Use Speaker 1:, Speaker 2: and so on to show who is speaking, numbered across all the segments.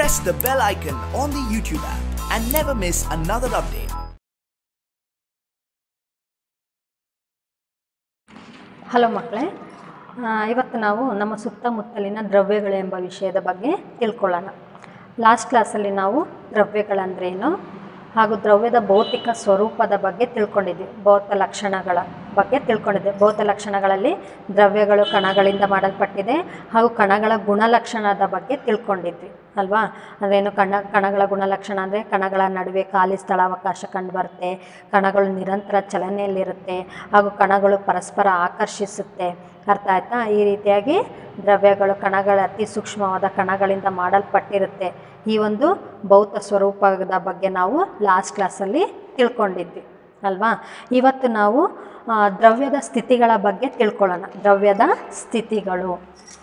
Speaker 1: press the bell icon on the YouTube app and never miss another update.
Speaker 2: Hello ಮಕ್ಕಳೇ ಆ, ಇವತ್ತು ನಾವು ನಮ್ಮ ಸುತ್ತಮುತ್ತಲಿನ ದ್ರವ್ಯಗಳು ಎಂಬ ವಿಷಯದ ಬಗ್ಗೆ ತಿಳ್ಕೊಳ್ಳೋಣ ಲಾಸ್ಟ್ ಕ್ಲಾಸಲ್ಲಿ ನಾವು ದ್ರವ್ಯಗಳಂದ್ರೇನು ಹಾಗೂ ದ್ರವ್ಯದ ಭೌತಿಕ ಸ್ವರೂಪದ ಬಗ್ಗೆ ತಿಳ್ಕೊಂಡಿದ್ವಿ ಭೌತ ಲಕ್ಷಣಗಳ ಬಗ್ಗೆ ತಿಳ್ಕೊಂಡಿದ್ವಿ ಭೌತ ಲಕ್ಷಣಗಳಲ್ಲಿ ದ್ರವ್ಯಗಳು ಕಣಗಳಿಂದ ಮಾಡಲ್ಪಟ್ಟಿದೆ ಹಾಗೂ ಕಣಗಳ ಗುಣಲಕ್ಷಣದ ಬಗ್ಗೆ ತಿಳ್ಕೊಂಡಿದ್ವಿ ಅಲ್ವಾ ಅದೇನು ಕಣ ಕಣಗಳ ಗುಣಲಕ್ಷಣ ಅಂದರೆ ಕಣಗಳ ನಡುವೆ ಖಾಲಿ ಸ್ಥಳಾವಕಾಶ ಕಂಡುಬರುತ್ತೆ ಕಣಗಳು ನಿರಂತರ ಚಲನೆಯಲ್ಲಿರುತ್ತೆ ಹಾಗೂ ಕಣಗಳು ಪರಸ್ಪರ ಆಕರ್ಷಿಸುತ್ತೆ ಅರ್ಥ ಆಯ್ತಾ ಈ ರೀತಿಯಾಗಿ ದ್ರವ್ಯಗಳು ಕಣಗಳ ಅತಿ ಸೂಕ್ಷ್ಮವಾದ ಕಣಗಳಿಂದ ಮಾಡಲ್ಪಟ್ಟಿರುತ್ತೆ ಈ ಒಂದು ಭೌತ ಸ್ವರೂಪದ ಬಗ್ಗೆ ನಾವು ಲಾಸ್ಟ್ ಕ್ಲಾಸಲ್ಲಿ ತಿಳ್ಕೊಂಡಿದ್ವಿ ಅಲ್ವಾ ಇವತ್ತು ನಾವು ಆ, ದ್ರವ್ಯದ ಸ್ಥಿತಿಗಳ ಬಗ್ಗೆ ತಿಳ್ಕೊಳ್ಳೋಣ ದ್ರವ್ಯದ ಸ್ಥಿತಿಗಳು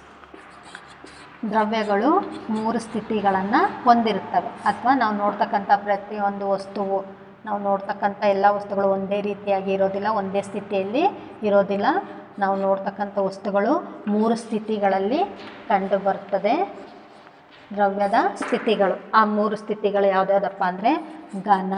Speaker 2: ದ್ರವ್ಯಗಳು ಮೂರು ಸ್ಥಿತಿಗಳನ್ನು ಹೊಂದಿರುತ್ತವೆ ಅಥವಾ ನಾವು ನೋಡ್ತಕ್ಕಂಥ ಪ್ರತಿಯೊಂದು ವಸ್ತುವು ನಾವು ನೋಡ್ತಕ್ಕಂಥ ಎಲ್ಲ ವಸ್ತುಗಳು ಒಂದೇ ರೀತಿಯಾಗಿ ಇರೋದಿಲ್ಲ ಒಂದೇ ಸ್ಥಿತಿಯಲ್ಲಿ ಇರೋದಿಲ್ಲ ನಾವು ನೋಡ್ತಕ್ಕಂಥ ವಸ್ತುಗಳು ಮೂರು ಸ್ಥಿತಿಗಳಲ್ಲಿ ಕಂಡು ಬರ್ತದೆ ದ್ರವ್ಯದ ಸ್ಥಿತಿಗಳು ಆ ಮೂರು ಸ್ಥಿತಿಗಳು ಯಾವ್ದ್ಯಾವ್ದಪ್ಪ ಅಂದರೆ ಘನ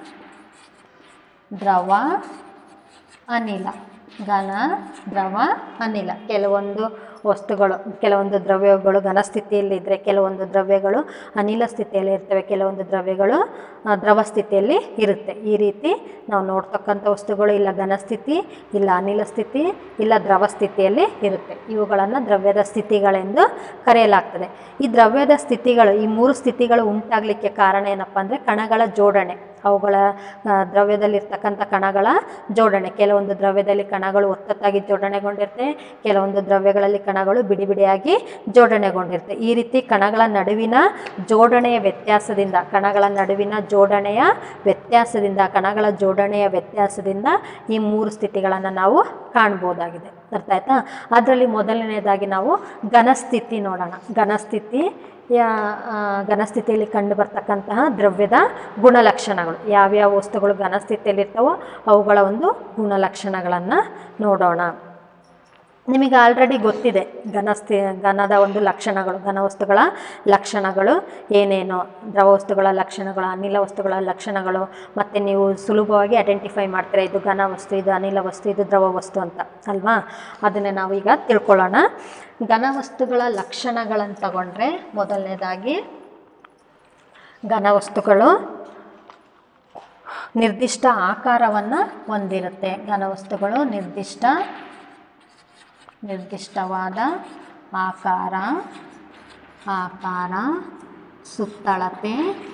Speaker 2: ದ್ರವ ಅನಿಲ ಘನ ದ್ರವ ಅನಿಲ ಕೆಲವೊಂದು ವಸ್ತುಗಳು ಕೆಲವೊಂದು ದ್ರವ್ಯಗಳು ಘನ ಸ್ಥಿತಿಯಲ್ಲಿದ್ದರೆ ಕೆಲವೊಂದು ದ್ರವ್ಯಗಳು ಅನಿಲ ಸ್ಥಿತಿಯಲ್ಲಿ ಇರ್ತವೆ ಕೆಲವೊಂದು ದ್ರವ್ಯಗಳು ಆ, ದ್ರವ ಸ್ಥಿತಿಯಲ್ಲಿ ಇರುತ್ತೆ ಈ ರೀತಿ ನಾವು ನೋಡ್ತಕ್ಕಂಥ ವಸ್ತುಗಳು ಇಲ್ಲ ಘನ ಸ್ಥಿತಿ ಇಲ್ಲ ಅನಿಲ ಸ್ಥಿತಿ ಇಲ್ಲ ದ್ರವ ಸ್ಥಿತಿಯಲ್ಲಿ ಇರುತ್ತೆ ಇವುಗಳನ್ನು ದ್ರವ್ಯದ ಸ್ಥಿತಿಗಳೆಂದು ಕರೆಯಲಾಗ್ತದೆ ಈ ದ್ರವ್ಯದ ಸ್ಥಿತಿಗಳು ಈ ಮೂರು ಸ್ಥಿತಿಗಳು ಉಂಟಾಗಲಿಕ್ಕೆ ಕಾರಣ ಏನಪ್ಪ ಅಂದರೆ ಕಣಗಳ ಜೋಡಣೆ ಅವುಗಳ ಆ, ದ್ರವ್ಯದಲ್ಲಿರ್ತಕ್ಕಂಥ ಕಣಗಳ ಜೋಡಣೆ ಕೆಲವೊಂದು ದ್ರವ್ಯದಲ್ಲಿ ಕಣಗಳು ಒತ್ತೊತ್ತಾಗಿ ಜೋಡಣೆಗೊಂಡಿರುತ್ತೆ ಕೆಲವೊಂದು ದ್ರವ್ಯಗಳಲ್ಲಿ ಕಣಗಳು ಬಿಡಿ ಬಿಡಿಯಾಗಿ ಜೋಡಣೆಗೊಂಡಿರುತ್ತೆ ಈ ರೀತಿ ಕಣಗಳ ನಡುವಿನ ಜೋಡಣೆಯ ವ್ಯತ್ಯಾಸದಿಂದ ಕಣಗಳ ನಡುವಿನ ಜೋಡಣೆಯ ವ್ಯತ್ಯಾಸದಿಂದ ಕಣಗಳ ಜೋಡಣೆಯ ವ್ಯತ್ಯಾಸದಿಂದ ಈ ಮೂರು ಸ್ಥಿತಿಗಳನ್ನು ನಾವು ಕಾಣ್ಬೋದಾಗಿದೆ ಅರ್ಥ ಆಯ್ತಾ ಅದರಲ್ಲಿ ಮೊದಲನೇದಾಗಿ ನಾವು ಘನಸ್ಥಿತಿ ನೋಡೋಣ ಘನಸ್ಥಿತಿ ಯಾ ಆ, ಘನಸ್ಥಿತಿಯಲ್ಲಿ ಕಂಡು ಬರ್ತಕ್ಕಂತಹ ದ್ರವ್ಯದ ಗುಣಲಕ್ಷಣಗಳು ಯಾವ್ಯಾವ ವಸ್ತುಗಳು ಘನಸ್ಥಿತಿಯಲ್ಲಿರ್ತಾವೋ ಅವುಗಳ ಒಂದು ಗುಣಲಕ್ಷಣಗಳನ್ನು ನೋಡೋಣ ನಿಮಗೆ ಆಲ್ರೆಡಿ ಗೊತ್ತಿದೆ ಘನಸ್ಥಿ ಘನದ ಒಂದು ಲಕ್ಷಣಗಳು ಘನ ವಸ್ತುಗಳ ಲಕ್ಷಣಗಳು ಏನೇನು ದ್ರವ ವಸ್ತುಗಳ ಲಕ್ಷಣಗಳು ಅನಿಲ ವಸ್ತುಗಳ ಲಕ್ಷಣಗಳು ಮತ್ತು ನೀವು ಸುಲಭವಾಗಿ ಐಡೆಂಟಿಫೈ ಮಾಡ್ತೀರಾ ಇದು ಘನ ವಸ್ತು ಇದು ಅನಿಲ ವಸ್ತು ಇದು ದ್ರವ ವಸ್ತು ಅಂತ ಅಲ್ವಾ ಅದನ್ನೇ ನಾವು ಈಗ ತಿಳ್ಕೊಳ್ಳೋಣ ಘನ ವಸ್ತುಗಳ ಲಕ್ಷಣಗಳನ್ನು ತಗೊಂಡ್ರೆ ಮೊದಲನೇದಾಗಿ ಘನ ವಸ್ತುಗಳು ನಿರ್ದಿಷ್ಟ ಆಕಾರವನ್ನು ಹೊಂದಿರುತ್ತೆ ಘನವಸ್ತುಗಳು ನಿರ್ದಿಷ್ಟ ನಿರ್ದಿಷ್ಟವಾದ ಆಕಾರ ಆಕಾರ ಸುತ್ತಳತೆ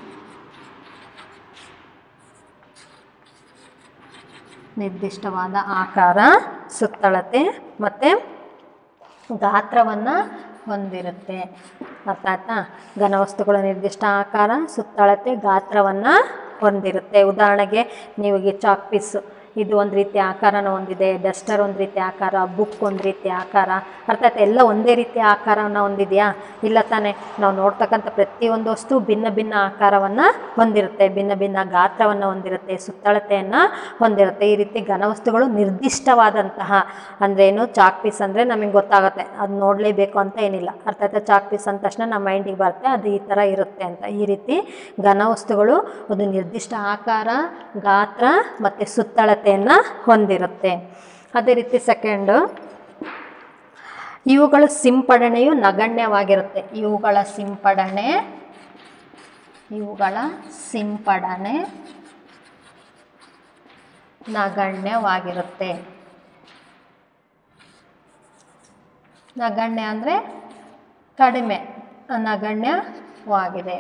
Speaker 2: ನಿರ್ದಿಷ್ಟವಾದ ಆಕಾರ ಸುತ್ತಳತೆ ಮತ್ತು ಗಾತ್ರವನ್ನು ಹೊಂದಿರುತ್ತೆ ಅರ್ಥ ಆಯ್ತಾ ಘನವಸ್ತುಗಳ ನಿರ್ದಿಷ್ಟ ಆಕಾರ ಸುತ್ತಳತೆ ಗಾತ್ರವನ್ನು ಹೊಂದಿರುತ್ತೆ ಉದಾಹರಣೆಗೆ ನೀವು ಈ ಚಾಕ್ ಪೀಸು ಇದು ಒಂದು ರೀತಿ ಆಕಾರನ ಹೊಂದಿದೆ ಡಸ್ಟರ್ ಒಂದು ರೀತಿ ಆಕಾರ ಬುಕ್ ಒಂದು ರೀತಿ ಆಕಾರ ಅರ್ಥ ಆಯ್ತಾ ಎಲ್ಲ ಒಂದೇ ರೀತಿಯ ಆಕಾರವನ್ನು ಹೊಂದಿದೆಯಾ ಇಲ್ಲ ತಾನೇ ನಾವು ನೋಡ್ತಕ್ಕಂಥ ಪ್ರತಿಯೊಂದು ವಸ್ತು ಭಿನ್ನ ಭಿನ್ನ ಆಕಾರವನ್ನು ಹೊಂದಿರುತ್ತೆ ಭಿನ್ನ ಭಿನ್ನ ಗಾತ್ರವನ್ನು ಹೊಂದಿರುತ್ತೆ ಸುತ್ತಳತೆಯನ್ನು ಹೊಂದಿರುತ್ತೆ ಈ ರೀತಿ ಘನವಸ್ತುಗಳು ನಿರ್ದಿಷ್ಟವಾದಂತಹ ಅಂದರೆ ಏನು ಚಾಕ್ ಪೀಸ್ ಅಂದರೆ ನಮಗೆ ಗೊತ್ತಾಗುತ್ತೆ ಅದು ನೋಡಲೇಬೇಕು ಅಂತ ಏನಿಲ್ಲ ಅರ್ಥ ಆಯ್ತಾ ಚಾಕ್ ಪೀಸ್ ಅಂದ ತಕ್ಷಣ ನಮ್ಮ ಮೈಂಡಿಗೆ ಬರುತ್ತೆ ಅದು ಈ ಥರ ಇರುತ್ತೆ ಅಂತ ಈ ರೀತಿ ಘನವಸ್ತುಗಳು ಒಂದು ನಿರ್ದಿಷ್ಟ ಆಕಾರ ಗಾತ್ರ ಮತ್ತು ಸುತ್ತಳತೆಯನ್ನು ಹೊಂದಿರುತ್ತೆ ಅದೇ ರೀತಿ ಸೆಕೆಂಡು ಇವುಗಳ ಸಿಂಪಡಣೆಯು ನಗಣ್ಯವಾಗಿರುತ್ತೆ ಇವುಗಳ ಸಿಂಪಡಣೆ ಇವುಗಳ ಸಿಂಪಡಣೆ ನಗಣ್ಯವಾಗಿರುತ್ತೆ ನಗಣ್ಯ ಅಂದರೆ ಕಡಿಮೆ ನಗಣ್ಯವಾಗಿದೆ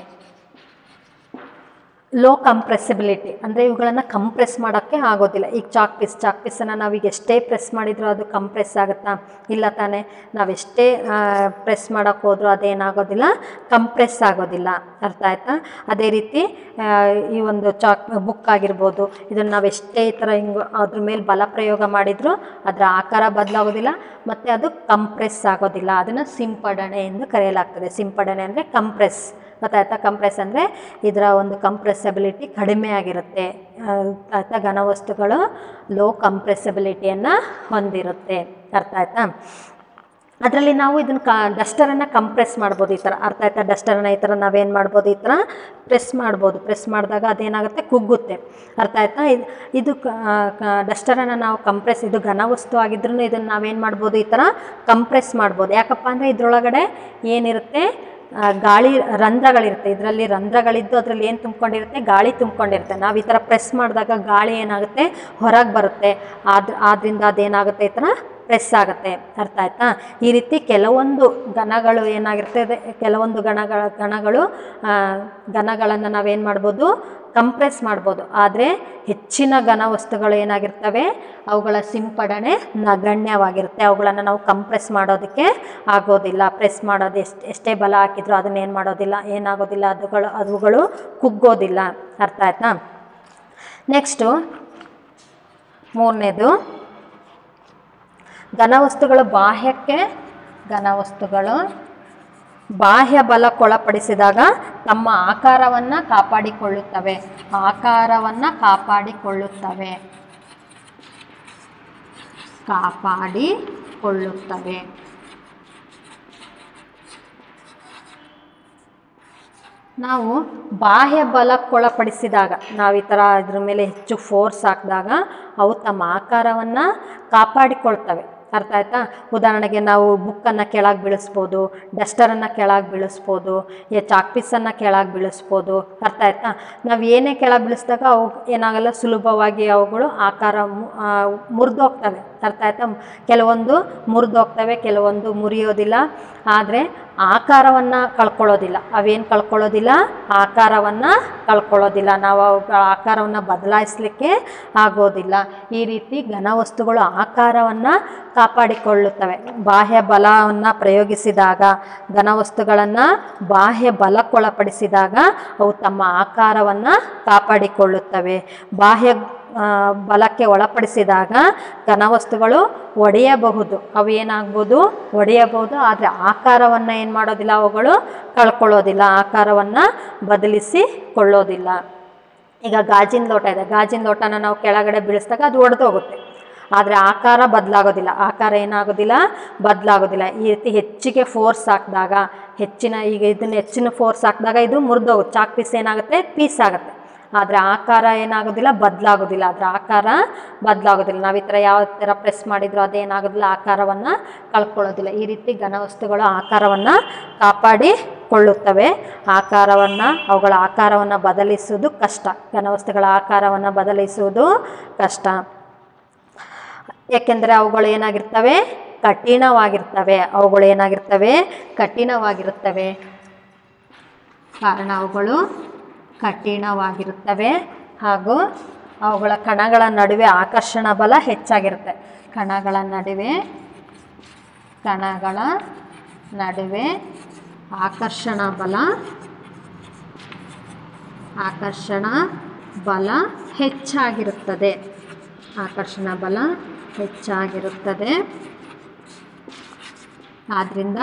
Speaker 2: ಲೋ ಕಂಪ್ರೆಸಿಬಿಲಿಟಿ ಅಂದರೆ ಇವುಗಳನ್ನು ಕಂಪ್ರೆಸ್ ಮಾಡೋಕ್ಕೆ ಆಗೋದಿಲ್ಲ ಈಗ ಚಾಕ್ ಪೀಸ್ ಚಾಕ್ ಪೀಸನ್ನು ನಾವೀಗ ಎಷ್ಟೇ ಪ್ರೆಸ್ ಮಾಡಿದರೂ ಅದು ಕಂಪ್ರೆಸ್ ಆಗುತ್ತಾ ಇಲ್ಲ ತಾನೇ ನಾವೆಷ್ಟೇ ಪ್ರೆಸ್ ಮಾಡೋಕ್ಕೆ ಹೋದರೂ ಅದೇನಾಗೋದಿಲ್ಲ ಕಂಪ್ರೆಸ್ ಆಗೋದಿಲ್ಲ ಅರ್ಥ ಆಯ್ತಾ ಅದೇ ರೀತಿ ಆ, ಈ ಒಂದು ಚಾಕ್ ಬುಕ್ ಆಗಿರ್ಬೋದು ಇದನ್ನು ನಾವು ಎಷ್ಟೇ ಈ ಥರ ಹಿಂಗೆ ಅದ್ರ ಮೇಲೆ ಬಲ ಪ್ರಯೋಗ ಮಾಡಿದರೂ ಅದರ ಆಕಾರ ಬದಲಾಗೋದಿಲ್ಲ ಮತ್ತು ಅದು ಕಂಪ್ರೆಸ್ ಆಗೋದಿಲ್ಲ ಅದನ್ನು ಸಿಂಪಡಣೆ ಎಂದು ಕರೆಯಲಾಗ್ತದೆ ಸಿಂಪಡಣೆ ಅಂದರೆ ಕಂಪ್ರೆಸ್ ಗೊತ್ತಾಯ್ತಾ ಕಂಪ್ರೆಸ್ ಅಂದರೆ ಇದರ ಒಂದು ಕಂಪ್ರೆಸಬಿಲಿಟಿ ಕಡಿಮೆ ಆಗಿರುತ್ತೆ ಆ, ಆಯ್ತಾ ಘನವಸ್ತುಗಳು ಲೋ ಕಂಪ್ರೆಸಬಿಲಿಟಿಯನ್ನು ಹೊಂದಿರುತ್ತೆ ಅರ್ಥ ಆಯ್ತಾ ಅದರಲ್ಲಿ ನಾವು ಇದನ್ನು ಕ ಡಸ್ಟರನ್ನು ಕಂಪ್ರೆಸ್ ಮಾಡ್ಬೋದು ಈ ಥರ ಅರ್ಥ ಆಯ್ತಾ ಡಸ್ಟರನ್ನು ಈ ಥರ ನಾವೇನು ಮಾಡ್ಬೋದು ಈ ಥರ ಪ್ರೆಸ್ ಮಾಡ್ಬೋದು ಪ್ರೆಸ್ ಮಾಡಿದಾಗ ಅದೇನಾಗುತ್ತೆ ಕುಗ್ಗುತ್ತೆ ಅರ್ಥ ಆಯ್ತಾ ಇದು ಇದು ಡಸ್ಟರನ್ನು ನಾವು ಕಂಪ್ರೆಸ್ ಇದು ಘನ ವಸ್ತು ಆಗಿದ್ರೂ ಇದನ್ನು ನಾವೇನು ಮಾಡ್ಬೋದು ಈ ಥರ ಕಂಪ್ರೆಸ್ ಮಾಡ್ಬೋದು ಯಾಕಪ್ಪ ಅಂದರೆ ಇದರೊಳಗಡೆ ಏನಿರುತ್ತೆ ಆ, ಗಾಳಿ ರಂಧ್ರಗಳಿರುತ್ತೆ ಇದರಲ್ಲಿ ರಂಧ್ರಗಳಿದ್ದು ಅದರಲ್ಲಿ ಏನು ತುಂಬ್ಕೊಂಡಿರುತ್ತೆ ಗಾಳಿ ತುಂಬ್ಕೊಂಡಿರುತ್ತೆ ನಾವು ಈ ಥರ ಪ್ರೆಸ್ ಮಾಡಿದಾಗ ಗಾಳಿ ಏನಾಗುತ್ತೆ ಹೊರಗೆ ಬರುತ್ತೆ ಆದ್ ಆದ್ದರಿಂದ ಅದೇನಾಗುತ್ತೆ ಈ ಥರ ಪ್ರೆಸ್ ಆಗುತ್ತೆ ಅರ್ಥ ಆಯ್ತಾ ಈ ರೀತಿ ಕೆಲವೊಂದು ಘನಗಳು ಏನಾಗಿರ್ತದೆ ಕೆಲವೊಂದು ಗಣಗಳ ಗಣಗಳು ಆ, ಘನಗಳನ್ನು ನಾವೇನು ಮಾಡ್ಬೋದು ಕಂಪ್ರೆಸ್ ಮಾಡ್ಬೋದು ಆದರೆ ಹೆಚ್ಚಿನ ಘನ ವಸ್ತುಗಳು ಏನಾಗಿರ್ತವೆ ಅವುಗಳ ಸಿಂಪಡಣೆ ನಗಣ್ಯವಾಗಿರುತ್ತೆ ಅವುಗಳನ್ನು ನಾವು ಕಂಪ್ರೆಸ್ ಮಾಡೋದಕ್ಕೆ ಆಗೋದಿಲ್ಲ ಪ್ರೆಸ್ ಮಾಡೋದು ಎಷ್ಟು ಎಷ್ಟೇ ಬಲ ಹಾಕಿದ್ರು ಅದನ್ನೇನು ಮಾಡೋದಿಲ್ಲ ಏನಾಗೋದಿಲ್ಲ ಅದುಗಳು ಅವುಗಳು ಕುಗ್ಗೋದಿಲ್ಲ ಅರ್ಥ ಆಯ್ತಾ ನೆಕ್ಸ್ಟು ಮೂರನೇದು ಘನವಸ್ತುಗಳು ಬಾಹ್ಯಕ್ಕೆ ಘನವಸ್ತುಗಳು ಬಾಹ್ಯ ಬಲಕ್ಕೊಳಪಡಿಸಿದಾಗ ತಮ್ಮ ಆಕಾರವನ್ನು ಕಾಪಾಡಿಕೊಳ್ಳುತ್ತವೆ ಆಕಾರವನ್ನು ಕಾಪಾಡಿಕೊಳ್ಳುತ್ತವೆ ಕಾಪಾಡಿಕೊಳ್ಳುತ್ತವೆ ನಾವು ಬಾಹ್ಯ ಬಲಕ್ಕೊಳಪಡಿಸಿದಾಗ ನಾವು ಈ ಥರ ಇದ್ರ ಮೇಲೆ ಹೆಚ್ಚು ಫೋರ್ಸ್ ಹಾಕಿದಾಗ ಅವು ತಮ್ಮ ಆಕಾರವನ್ನು ಕಾಪಾಡಿಕೊಳ್ತವೆ ಅರ್ಥ ಆಯ್ತಾ ಉದಾಹರಣೆಗೆ ನಾವು ಬುಕ್ಕನ್ನು ಕೆಳಗೆ ಬೀಳಿಸ್ಬೋದು ಡಸ್ಟರನ್ನು ಕೆಳಗೆ ಬೀಳಿಸ್ಬೋದು ಎ ಚಾಕ್ ಪೀಸನ್ನು ಕೆಳಗೆ ಬೀಳಿಸ್ಬೋದು ಅರ್ಥ ಆಯ್ತಾ ನಾವು ಏನೇ ಕೆಳಗೆ ಬೀಳಿಸಿದಾಗ ಅವು ಏನಾಗಲ್ಲ ಸುಲಭವಾಗಿ ಅವುಗಳು ಆಕಾರ ಮು- ಆ, ಮುರಿದೋಗ್ತವೆ ಅರ್ಥ ಆಯ್ತಾ ಕೆಲವೊಂದು ಮುರಿದೋಗ್ತವೆ ಕೆಲವೊಂದು ಮುರಿಯೋದಿಲ್ಲ ಆದರೆ ಆಕಾರವನ್ನು ಕಳ್ಕೊಳ್ಳೋದಿಲ್ಲ ಅವೇನು ಕಳ್ಕೊಳ್ಳೋದಿಲ್ಲ ಆಕಾರವನ್ನು ಕಳ್ಕೊಳ್ಳೋದಿಲ್ಲ ನಾವು ಅವುಗಳ ಆಕಾರವನ್ನು ಬದಲಾಯಿಸಲಿಕ್ಕೆ ಆಗೋದಿಲ್ಲ ಈ ರೀತಿ ಘನವಸ್ತುಗಳು ಆಕಾರವನ್ನು ಕಾಪಾಡಿಕೊಳ್ಳುತ್ತವೆ ಬಾಹ್ಯ ಬಲವನ್ನು ಪ್ರಯೋಗಿಸಿದಾಗ ಘನವಸ್ತುಗಳನ್ನು ಬಾಹ್ಯ ಬಲಕ್ಕೊಳಪಡಿಸಿದಾಗ ಅವು ತಮ್ಮ ಆಕಾರವನ್ನು ಕಾಪಾಡಿಕೊಳ್ಳುತ್ತವೆ ಬಾಹ್ಯ ಆ, ಬಲಕ್ಕೆ ಒಳಪಡಿಸಿದಾಗ ಘನವಸ್ತುಗಳು ಒಡೆಯಬಹುದು ಅವು ಏನಾಗ್ಬೋದು ಒಡೆಯಬಹುದು ಆದರೆ ಆಕಾರವನ್ನು ಏನು ಮಾಡೋದಿಲ್ಲ ಅವುಗಳು ಕಳ್ಕೊಳ್ಳೋದಿಲ್ಲ ಆಕಾರವನ್ನು ಬದಲಿಸಿಕೊಳ್ಳೋದಿಲ್ಲ ಈಗ ಗಾಜಿನ ಲೋಟ ಇದೆ ಗಾಜಿನ ಲೋಟನ ನಾವು ಕೆಳಗಡೆ ಬೀಳಿಸಿದಾಗ ಅದು ಒಡೆದೋಗುತ್ತೆ ಆದರೆ ಆಕಾರ ಬದಲಾಗೋದಿಲ್ಲ ಆಕಾರ ಏನಾಗೋದಿಲ್ಲ ಬದಲಾಗೋದಿಲ್ಲ ಈ ರೀತಿ ಹೆಚ್ಚಿಗೆ ಫೋರ್ಸ್ ಹಾಕಿದಾಗ ಹೆಚ್ಚಿನ ಈಗ ಇದನ್ನು ಹೆಚ್ಚಿನ ಫೋರ್ಸ್ ಹಾಕಿದಾಗ ಇದು ಮುರಿದೋಗುತ್ತೆ ಚಾಕ್ ಪೀಸ್ ಏನಾಗುತ್ತೆ ಪೀಸ್ ಆಗುತ್ತೆ ಆದರೆ ಆಕಾರ ಏನಾಗೋದಿಲ್ಲ ಬದಲಾಗೋದಿಲ್ಲ ಅದರ ಆಕಾರ ಬದಲಾಗೋದಿಲ್ಲ ನಾವು ಈ ಥರ ಯಾವ ಥರ ಪ್ರೆಸ್ ಮಾಡಿದ್ರು ಅದೇನಾಗೋದಿಲ್ಲ ಆಕಾರವನ್ನು ಕಳ್ಕೊಳ್ಳೋದಿಲ್ಲ ಈ ರೀತಿ ಘನವಸ್ತುಗಳು ಆಕಾರವನ್ನು ಕಾಪಾಡಿಕೊಳ್ಳುತ್ತವೆ ಆಕಾರವನ್ನು ಅವುಗಳ ಆಕಾರವನ್ನು ಬದಲಿಸುವುದು ಕಷ್ಟ ಘನವಸ್ತುಗಳ ಆಕಾರವನ್ನು ಬದಲಿಸುವುದು ಕಷ್ಟ ಏಕೆಂದರೆ ಅವುಗಳು ಏನಾಗಿರ್ತವೆ ಕಠಿಣವಾಗಿರ್ತವೆ ಅವುಗಳು ಏನಾಗಿರ್ತವೆ ಕಠಿಣವಾಗಿರುತ್ತವೆ ಕಾರಣ ಅವುಗಳು ಕಠಿಣವಾಗಿರುತ್ತವೆ ಹಾಗೂ ಅವುಗಳ ಕಣಗಳ ನಡುವೆ ಆಕರ್ಷಣ ಬಲ ಹೆಚ್ಚಾಗಿರುತ್ತೆ ಕಣಗಳ ನಡುವೆ ಕಣಗಳ ನಡುವೆ ಆಕರ್ಷಣ ಬಲ ಆಕರ್ಷಣ ಬಲ ಹೆಚ್ಚಾಗಿರುತ್ತದೆ ಆಕರ್ಷಣ ಬಲ ಹೆಚ್ಚಾಗಿರುತ್ತದೆ ಆದ್ದರಿಂದ